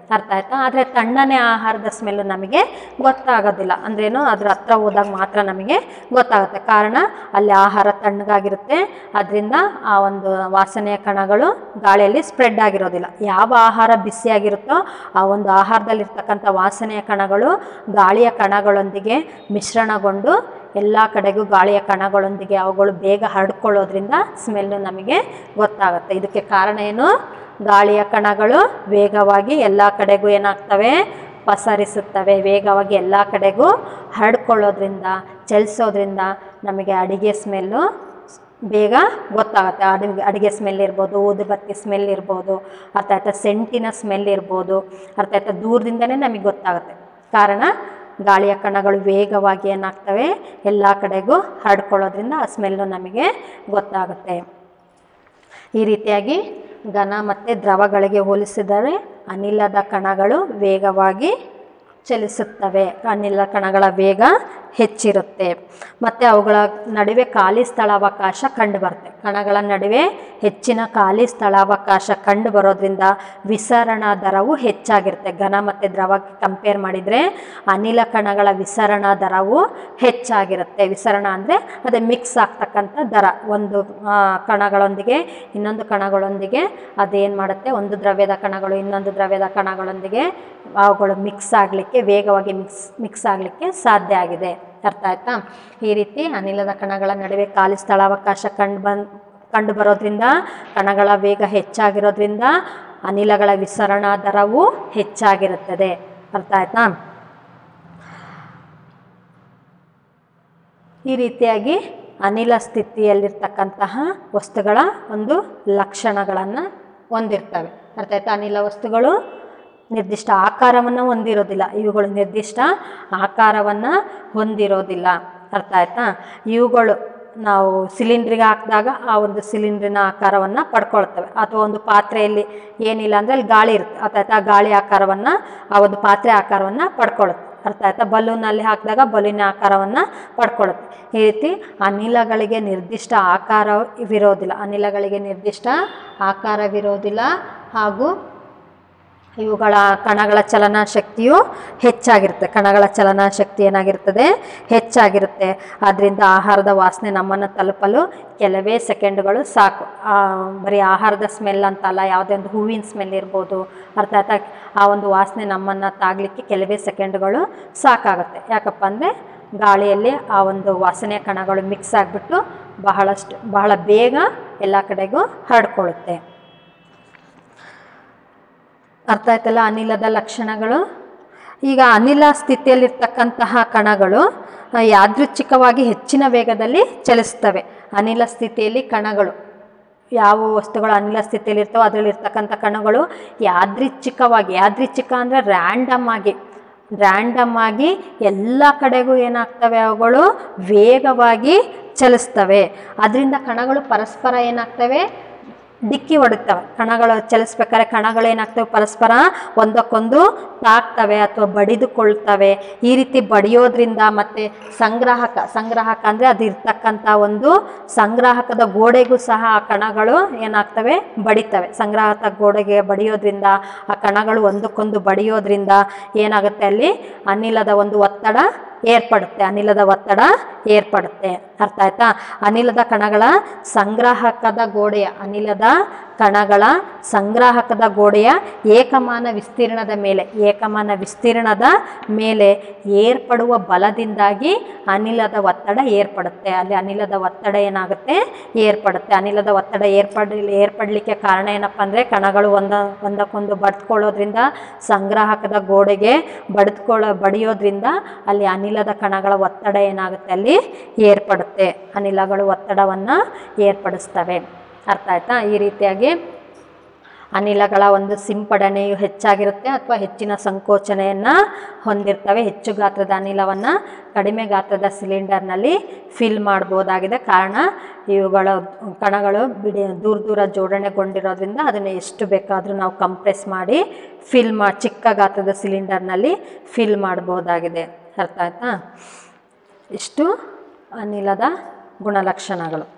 Speaker 2: ಅರ್ಥ ಆಯ್ತಾ ಆದರೆ ತಣ್ಣನೆ ಆಹಾರದ ಸ್ಮೆಲ್ಲು ನಮಗೆ ಗೊತ್ತಾಗೋದಿಲ್ಲ ಅಂದ್ರೇನು ಅದ್ರ ಹತ್ರ ಹೋದಾಗ ಮಾತ್ರ ನಮಗೆ ಗೊತ್ತಾಗುತ್ತೆ ಕಾರಣ ಅಲ್ಲಿ ಆಹಾರ ತಣ್ಣಗಾಗಿರುತ್ತೆ ಅದರಿಂದ ಆ ಒಂದು ವಾಸನೆಯ ಕಣಗಳು ಗಾಳಿಯಲ್ಲಿ ಸ್ಪ್ರೆಡ್ ಆಗಿರೋದಿಲ್ಲ ಯಾವ ಆಹಾರ ಬಿಸಿಯಾಗಿರುತ್ತೋ ಆ ಒಂದು ಆಹಾರದಲ್ಲಿರ್ತಕ್ಕಂಥ ವಾಸನೆಯ ಕಣಗಳು ಗಾಳಿಯ ಕಣಗಳೊಂದಿಗೆ ಮಿಶ್ರಣಗೊಂಡು ಎಲ್ಲ ಕಡೆಗೂ ಗಾಳಿಯ ಕಣಗಳೊಂದಿಗೆ ಅವುಗಳು ಬೇಗ ಹರಡ್ಕೊಳ್ಳೋದ್ರಿಂದ ಸ್ಮೆಲ್ಲು ನಮಗೆ ಗೊತ್ತಾಗುತ್ತೆ ಇದಕ್ಕೆ ಕಾರಣ ಏನು ಗಾಳಿಯ ಕಣಗಳು ವೇಗವಾಗಿ ಎಲ್ಲ ಕಡೆಗೂ ಏನಾಗ್ತವೆ ಪಸರಿಸುತ್ತವೆ ವೇಗವಾಗಿ ಎಲ್ಲ ಕಡೆಗೂ ಹರಡ್ಕೊಳ್ಳೋದ್ರಿಂದ ಚಲಿಸೋದ್ರಿಂದ ನಮಗೆ ಅಡಿಗೆ ಸ್ಮೆಲ್ಲು ಬೇಗ ಗೊತ್ತಾಗುತ್ತೆ ಅಡುಗೆ ಅಡುಗೆ ಸ್ಮೆಲ್ ಇರ್ಬೋದು ಊದುಬತ್ತಿ ಸ್ಮೆಲ್ ಇರ್ಬೋದು ಅರ್ಥ ಆಯ್ತಾ ಸೆಂಟಿನ ಸ್ಮೆಲ್ ಇರ್ಬೋದು ಅರ್ಥ ಆಯ್ತಾ ದೂರದಿಂದನೇ ನಮಗೆ ಗೊತ್ತಾಗುತ್ತೆ ಕಾರಣ ಗಾಳಿಯ ಕಣಗಳು ವೇಗವಾಗಿ ಏನಾಗ್ತವೆ ಎಲ್ಲ ಕಡೆಗೂ ಹರಡ್ಕೊಳ್ಳೋದ್ರಿಂದ ಆ ಸ್ಮೆಲ್ಲು ನಮಗೆ ಗೊತ್ತಾಗುತ್ತೆ ಈ ರೀತಿಯಾಗಿ ಘನ ಮತ್ತು ದ್ರವಗಳಿಗೆ ಹೋಲಿಸಿದರೆ ಅನಿಲದ ಕಣಗಳು ವೇಗವಾಗಿ ಚಲಿಸುತ್ತವೆ ಅನಿಲ ಕಣಗಳ ವೇಗ ಹೆಚ್ಚಿರುತ್ತೆ ಮತ್ತು ಅವುಗಳ ನಡುವೆ ಖಾಲಿ ಸ್ಥಳಾವಕಾಶ ಕಂಡುಬರುತ್ತೆ ಕಣಗಳ ನಡುವೆ ಹೆಚ್ಚಿನ ಖಾಲಿ ಸ್ಥಳಾವಕಾಶ ಕಂಡು ಬರೋದ್ರಿಂದ ವಿಸರಣಾ ದರವು ಹೆಚ್ಚಾಗಿರುತ್ತೆ ಘನ ಮತ್ತು ದ್ರವಕ್ಕೆ ಕಂಪೇರ್ ಮಾಡಿದರೆ ಅನಿಲ ಕಣಗಳ ವಿಸರಣಾ ದರವು ಹೆಚ್ಚಾಗಿರುತ್ತೆ ವಿಸರಣ ಅಂದರೆ ಅದೇ ಮಿಕ್ಸ್ ಆಗ್ತಕ್ಕಂಥ ದರ ಒಂದು ಆ, ಕಣಗಳೊಂದಿಗೆ ಇನ್ನೊಂದು ಕಣಗಳೊಂದಿಗೆ ಅದೇನು ಮಾಡುತ್ತೆ ಒಂದು ದ್ರವ್ಯದ ಕಣಗಳು ಇನ್ನೊಂದು ದ್ರವ್ಯದ ಕಣಗಳೊಂದಿಗೆ ಅವುಗಳು ಮಿಕ್ಸ್ ಆಗಲಿಕ್ಕೆ ವೇಗವಾಗಿ ಮಿಕ್ಸ್ ಮಿಕ್ಸ್ ಆಗಲಿಕ್ಕೆ ಸಾಧ್ಯ ಆಗಿದೆ ಅರ್ಥ ಆಯ್ತಾ ಈ ರೀತಿ ಅನಿಲದ ಕಣಗಳ ನಡುವೆ ಖಾಲಿ ಸ್ಥಳಾವಕಾಶ ಕಂಡು ಬಂದು ಕಂಡು ಬರೋದ್ರಿಂದ ಕಣಗಳ ವೇಗ ಹೆಚ್ಚಾಗಿರೋದ್ರಿಂದ ಅನಿಲಗಳ ವಿಸರಣಾ ದರವು ಹೆಚ್ಚಾಗಿರುತ್ತದೆ ಅರ್ಥ ಆಯ್ತಾ ಈ ರೀತಿಯಾಗಿ ಅನಿಲ ಸ್ಥಿತಿಯಲ್ಲಿರ್ತಕ್ಕಂತಹ ವಸ್ತುಗಳ ಒಂದು ಲಕ್ಷಣಗಳನ್ನು ಹೊಂದಿರ್ತವೆ ಅರ್ಥ ಆಯ್ತಾ ಅನಿಲ ವಸ್ತುಗಳು ನಿರ್ದಿಷ್ಟ ಆಕಾರವನ್ನು ಹೊಂದಿರೋದಿಲ್ಲ ಇವುಗಳು ನಿರ್ದಿಷ್ಟ ಆಕಾರವನ್ನು ಹೊಂದಿರೋದಿಲ್ಲ ಅರ್ಥ ಆಯ್ತಾ ಇವುಗಳು ನಾವು ಸಿಲಿಂಡ್ರಿಗೆ ಹಾಕಿದಾಗ ಆ ಒಂದು ಸಿಲಿಂಡ್ರಿನ ಆಕಾರವನ್ನು ಪಡ್ಕೊಳ್ತವೆ ಅಥವಾ ಒಂದು ಪಾತ್ರೆಯಲ್ಲಿ ಏನಿಲ್ಲ ಅಂದರೆ ಅಲ್ಲಿ ಗಾಳಿ ಇರುತ್ತೆ ಅರ್ಥ ಆಯ್ತಾ ಆ ಗಾಳಿ ಆಕಾರವನ್ನು ಆ ಒಂದು ಪಾತ್ರೆ ಆಕಾರವನ್ನು ಪಡ್ಕೊಳ್ಳುತ್ತೆ ಅರ್ಥ ಆಯ್ತಾ ಬಲೂನಲ್ಲಿ ಹಾಕಿದಾಗ ಬಲೂನಿನ ಆಕಾರವನ್ನು ಪಡ್ಕೊಳ್ಳುತ್ತೆ ಈ ರೀತಿ ಅನಿಲಗಳಿಗೆ ನಿರ್ದಿಷ್ಟ ಆಕಾರವಿರೋದಿಲ್ಲ ಅನಿಲಗಳಿಗೆ ನಿರ್ದಿಷ್ಟ ಆಕಾರವಿರೋದಿಲ್ಲ ಹಾಗೂ ಇವುಗಳ ಕಣಗಳ ಚಲನಾ ಶಕ್ತಿಯು ಹೆಚ್ಚಾಗಿರುತ್ತೆ ಕಣಗಳ ಚಲನಾ ಶಕ್ತಿ ಏನಾಗಿರ್ತದೆ ಹೆಚ್ಚಾಗಿರುತ್ತೆ ಆದ್ದರಿಂದ ಆಹಾರದ ವಾಸನೆ ನಮ್ಮನ್ನು ತಲುಪಲು ಕೆಲವೇ ಸೆಕೆಂಡ್ಗಳು ಸಾಕು ಆ, ಬರೀ ಆಹಾರದ ಸ್ಮೆಲ್ ಅಂತಲ್ಲ ಯಾವುದೇ ಒಂದು ಹೂವಿನ ಸ್ಮೆಲ್ ಇರ್ಬೋದು ಅರ್ಥಾತ್ ಆ ಒಂದು ವಾಸನೆ ನಮ್ಮನ್ನು ತಾಗಲಿಕ್ಕೆ ಕೆಲವೇ ಸೆಕೆಂಡ್ಗಳು ಸಾಕಾಗುತ್ತೆ ಯಾಕಪ್ಪ ಅಂದರೆ ಗಾಳಿಯಲ್ಲಿ ಆ ಒಂದು ವಾಸನೆಯ ಕಣಗಳು ಮಿಕ್ಸ್ ಆಗಿಬಿಟ್ಟು ಬಹಳಷ್ಟು ಬಹಳ ಬೇಗ ಎಲ್ಲ ಕಡೆಗೂ ಹರಡ್ಕೊಳ್ಳುತ್ತೆ ಅರ್ಥ ಆಯ್ತಲ್ಲ ಅನಿಲದ ಲಕ್ಷಣಗಳು ಈಗ ಅನಿಲ ಸ್ಥಿತಿಯಲ್ಲಿರ್ತಕ್ಕಂತಹ ಕಣಗಳು ಆ, ಯಾದೃಚ್ಛಿಕವಾಗಿ ಹೆಚ್ಚಿನ ವೇಗದಲ್ಲಿ ಚಲಿಸ್ತವೆ ಅನಿಲ ಸ್ಥಿತಿಯಲ್ಲಿ ಕಣಗಳು ಯಾವ ವಸ್ತುಗಳು ಅನಿಲ ಸ್ಥಿತಿಯಲ್ಲಿರ್ತವೋ ಅದರಲ್ಲಿರ್ತಕ್ಕಂಥ ಕಣಗಳು ಯಾದೃಚ್ಛಿಕವಾಗಿ ಯಾದೃಚ್ಛಿಕ ಅಂದರೆ ರ್ಯಾಂಡಮ್ ಆಗಿ ರ್ಯಾಂಡಮ್ ಆಗಿ ಎಲ್ಲ ಕಡೆಗೂ ಏನಾಗ್ತವೆ ಅವುಗಳು ವೇಗವಾಗಿ ಚಲಿಸ್ತವೆ ಅದರಿಂದ ಕಣಗಳು ಪರಸ್ಪರ ಏನಾಗ್ತವೆ ಡಿಕ್ಕಿ ಹೊಡಿತವೆ ಕಣಗಳು ಚಲಿಸ್ಬೇಕಾದ್ರೆ ಕಣಗಳು ಏನಾಗ್ತವೆ ಪರಸ್ಪರ ಒಂದಕ್ಕೊಂದು ತಾಕ್ತವೆ ಅಥವಾ ಬಡಿದುಕೊಳ್ತವೆ ಈ ರೀತಿ ಬಡಿಯೋದ್ರಿಂದ ಮತ್ತು ಸಂಗ್ರಾಹಕ ಸಂಗ್ರಾಹಕ ಅಂದರೆ ಅದು ಇರ್ತಕ್ಕಂಥ ಒಂದು ಸಂಗ್ರಾಹಕದ ಗೋಡೆಗೂ ಸಹ ಆ ಕಣಗಳು ಏನಾಗ್ತವೆ ಬಡಿತವೆ ಸಂಗ್ರಾಹಕ ಗೋಡೆಗೆ ಬಡಿಯೋದ್ರಿಂದ ಆ ಕಣಗಳು ಒಂದಕ್ಕೊಂದು ಬಡಿಯೋದ್ರಿಂದ ಏನಾಗುತ್ತೆ ಅಲ್ಲಿ ಅನಿಲದ ಒಂದು ಒತ್ತಡ ಏರ್ಪಡುತ್ತೆ ಅನಿಲದ ಒತ್ತಡ ಏರ್ಪಡುತ್ತೆ ಅರ್ಥ ಆಯ್ತಾ ಅನಿಲದ ಕಣಗಳ ಸಂಗ್ರಾಹಕದ ಗೋಡೆಯ ಅನಿಲದ ಕಣಗಳ ಸಂಗ್ರಾಹಕದ ಗೋಡೆಯ ಏಕಮಾನ ವಿಸ್ತೀರ್ಣದ ಮೇಲೆ ಏಕಮಾನ ವಿಸ್ತೀರ್ಣದ ಮೇಲೆ ಏರ್ಪಡುವ ಬಲದಿಂದಾಗಿ ಅನಿಲದ ಒತ್ತಡ ಏರ್ಪಡುತ್ತೆ ಅಲ್ಲಿ ಅನಿಲದ ಒತ್ತಡ ಏನಾಗುತ್ತೆ ಏರ್ಪಡುತ್ತೆ ಅನಿಲದ ಒತ್ತಡ ಏರ್ಪಡ ಏರ್ಪಡಲಿಕ್ಕೆ ಕಾರಣ ಏನಪ್ಪ ಅಂದರೆ ಕಣಗಳು ಒಂದ ಒಂದಕ್ಕೊಂದು ಬಡ್ಕೊಳ್ಳೋದ್ರಿಂದ ಸಂಗ್ರಾಹಕದ ಗೋಡೆಗೆ ಬಡಿದ್ಕೊಳ್ಳೋ ಬಡಿಯೋದ್ರಿಂದ ಅಲ್ಲಿ ಅನಿಲದ ಕಣಗಳ ಒತ್ತಡ ಏನಾಗುತ್ತೆ ಅಲ್ಲಿ ಏರ್ಪಡುತ್ತೆ ಅನಿಲಗಳು ಒತ್ತಡವನ್ನು ಏರ್ಪಡಿಸ್ತವೆ ಅರ್ಥ ಆಯ್ತಾ ಈ ರೀತಿಯಾಗಿ ಅನಿಲಗಳ ಒಂದು ಸಿಂಪಡಣೆಯು ಹೆಚ್ಚಾಗಿರುತ್ತೆ ಅಥವಾ ಹೆಚ್ಚಿನ ಸಂಕೋಚನೆಯನ್ನು ಹೊಂದಿರ್ತವೆ ಹೆಚ್ಚು ಗಾತ್ರದ ಅನಿಲವನ್ನು ಕಡಿಮೆ ಗಾತ್ರದ ಸಿಲಿಂಡರ್ನಲ್ಲಿ ಫಿಲ್ ಮಾಡ್ಬೋದಾಗಿದೆ ಕಾರಣ ಇವುಗಳ ಕಣಗಳು ಬಿಡಿ ದೂರ ದೂರ ಜೋಡಣೆಗೊಂಡಿರೋದ್ರಿಂದ ಅದನ್ನು ಎಷ್ಟು ಬೇಕಾದರೂ ನಾವು ಕಂಪ್ರೆಸ್ ಮಾಡಿ ಫಿಲ್ ಮಾ ಚಿಕ್ಕ ಗಾತ್ರದ ಸಿಲಿಂಡರ್ನಲ್ಲಿ ಫಿಲ್ ಮಾಡ್ಬೋದಾಗಿದೆ ಅರ್ಥ ಆಯ್ತಾ ಇಷ್ಟು ಅನಿಲದ ಗುಣಲಕ್ಷಣಗಳು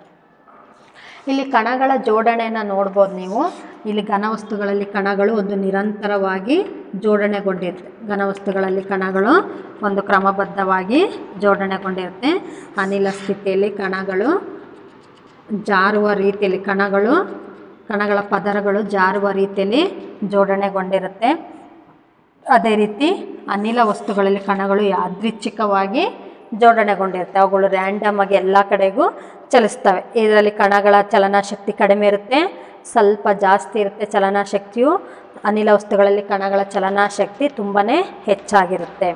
Speaker 2: ಇಲ್ಲಿ ಕಣಗಳ ಜೋಡಣೆಯನ್ನು ನೋಡ್ಬೋದು ನೀವು ಇಲ್ಲಿ ಘನವಸ್ತುಗಳಲ್ಲಿ ಕಣಗಳು ಒಂದು ನಿರಂತರವಾಗಿ ಜೋಡಣೆಗೊಂಡಿರುತ್ತೆ ಘನವಸ್ತುಗಳಲ್ಲಿ ಕಣಗಳು ಒಂದು ಕ್ರಮಬದ್ಧವಾಗಿ ಜೋಡಣೆಗೊಂಡಿರುತ್ತೆ ಅನಿಲ ಸ್ಥಿತಿಯಲ್ಲಿ ಕಣಗಳು ಜಾರುವ ರೀತಿಯಲ್ಲಿ ಕಣಗಳು ಕಣಗಳ ಪದರಗಳು ಜಾರುವ ರೀತಿಯಲ್ಲಿ ಜೋಡಣೆಗೊಂಡಿರುತ್ತೆ ಅದೇ ರೀತಿ ಅನಿಲ ವಸ್ತುಗಳಲ್ಲಿ ಕಣಗಳು ಯಾದೃಚ್ಛಿಕವಾಗಿ ಜೋಡಣೆಗೊಂಡಿರುತ್ತೆ ಅವುಗಳು ರ್ಯಾಂಡಮ್ ಆಗಿ ಎಲ್ಲ ಕಡೆಗೂ ಚಲಿಸ್ತವೆ ಇದರಲ್ಲಿ ಕಣಗಳ ಚಲನಶಕ್ತಿ ಕಡಿಮೆ ಇರುತ್ತೆ ಸ್ವಲ್ಪ ಜಾಸ್ತಿ ಇರುತ್ತೆ ಚಲನಶಕ್ತಿಯು ಅನಿಲ ವಸ್ತುಗಳಲ್ಲಿ ಕಣಗಳ ಚಲನಶಕ್ತಿ ತುಂಬಾ ಹೆಚ್ಚಾಗಿರುತ್ತೆ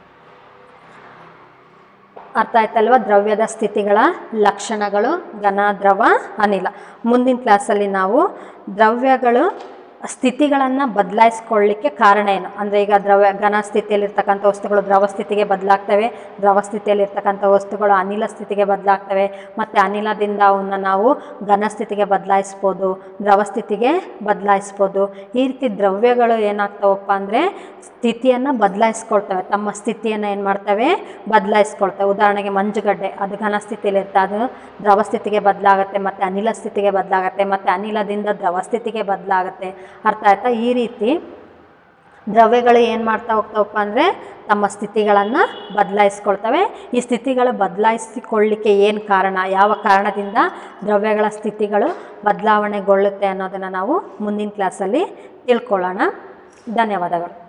Speaker 2: ಅರ್ಥ ಆಯ್ತಲ್ವ ದ್ರವ್ಯದ ಸ್ಥಿತಿಗಳ ಲಕ್ಷಣಗಳು ಘನ ದ್ರವ ಅನಿಲ ಮುಂದಿನ ಕ್ಲಾಸಲ್ಲಿ ನಾವು ದ್ರವ್ಯಗಳು ಸ್ಥಿತಿಗಳನ್ನು ಬದಲಾಯಿಸ್ಕೊಳ್ಳಿಕ್ಕೆ ಕಾರಣ ಏನು ಅಂದರೆ ಈಗ ದ್ರವ್ಯ ಘನ ಸ್ಥಿತಿಯಲ್ಲಿರ್ತಕ್ಕಂಥ ವಸ್ತುಗಳು ದ್ರವ ಸ್ಥಿತಿಗೆ ಬದಲಾಗ್ತವೆ ದ್ರವ ಸ್ಥಿತಿಯಲ್ಲಿರ್ತಕ್ಕಂಥ ವಸ್ತುಗಳು ಅನಿಲ ಸ್ಥಿತಿಗೆ ಬದಲಾಗ್ತವೆ ಮತ್ತು ಅನಿಲದಿಂದ ಅವನ್ನ ನಾವು ಘನ ಸ್ಥಿತಿಗೆ ಬದಲಾಯಿಸ್ಬೋದು ದ್ರವ ಸ್ಥಿತಿಗೆ ಬದಲಾಯಿಸ್ಬೋದು ಈ ರೀತಿ ದ್ರವ್ಯಗಳು ಏನಾಗ್ತಾವಪ್ಪ ಅಂದರೆ ಸ್ಥಿತಿಯನ್ನು ಬದಲಾಯಿಸ್ಕೊಳ್ತವೆ ತಮ್ಮ ಸ್ಥಿತಿಯನ್ನು ಏನು ಮಾಡ್ತವೆ ಬದಲಾಯಿಸ್ಕೊಳ್ತವೆ ಉದಾಹರಣೆಗೆ ಮಂಜುಗಡ್ಡೆ ಅದು ಘನ ಸ್ಥಿತಿಯಲ್ಲಿರುತ್ತೆ ಅದು ದ್ರವ ಸ್ಥಿತಿಗೆ ಬದಲಾಗುತ್ತೆ ಮತ್ತು ಅನಿಲ ಸ್ಥಿತಿಗೆ ಬದಲಾಗುತ್ತೆ ಮತ್ತು ಅನಿಲದಿಂದ ದ್ರವ ಸ್ಥಿತಿಗೆ ಬದಲಾಗುತ್ತೆ ಅರ್ಥ ಆಯ್ತಾ ಈ ರೀತಿ ದ್ರವ್ಯಗಳು ಏನು ಮಾಡ್ತಾ ಹೋಗ್ತಾವಪ್ಪ ಅಂದರೆ ತಮ್ಮ ಸ್ಥಿತಿಗಳನ್ನು ಬದಲಾಯಿಸ್ಕೊಳ್ತವೆ ಈ ಸ್ಥಿತಿಗಳು ಬದಲಾಯಿಸಿಕೊಳ್ಳಿಕ್ಕೆ ಏನು ಕಾರಣ ಯಾವ ಕಾರಣದಿಂದ ದ್ರವ್ಯಗಳ ಸ್ಥಿತಿಗಳು ಬದಲಾವಣೆಗೊಳ್ಳುತ್ತೆ ಅನ್ನೋದನ್ನು ನಾವು ಮುಂದಿನ ಕ್ಲಾಸಲ್ಲಿ ತಿಳ್ಕೊಳ್ಳೋಣ ಧನ್ಯವಾದಗಳು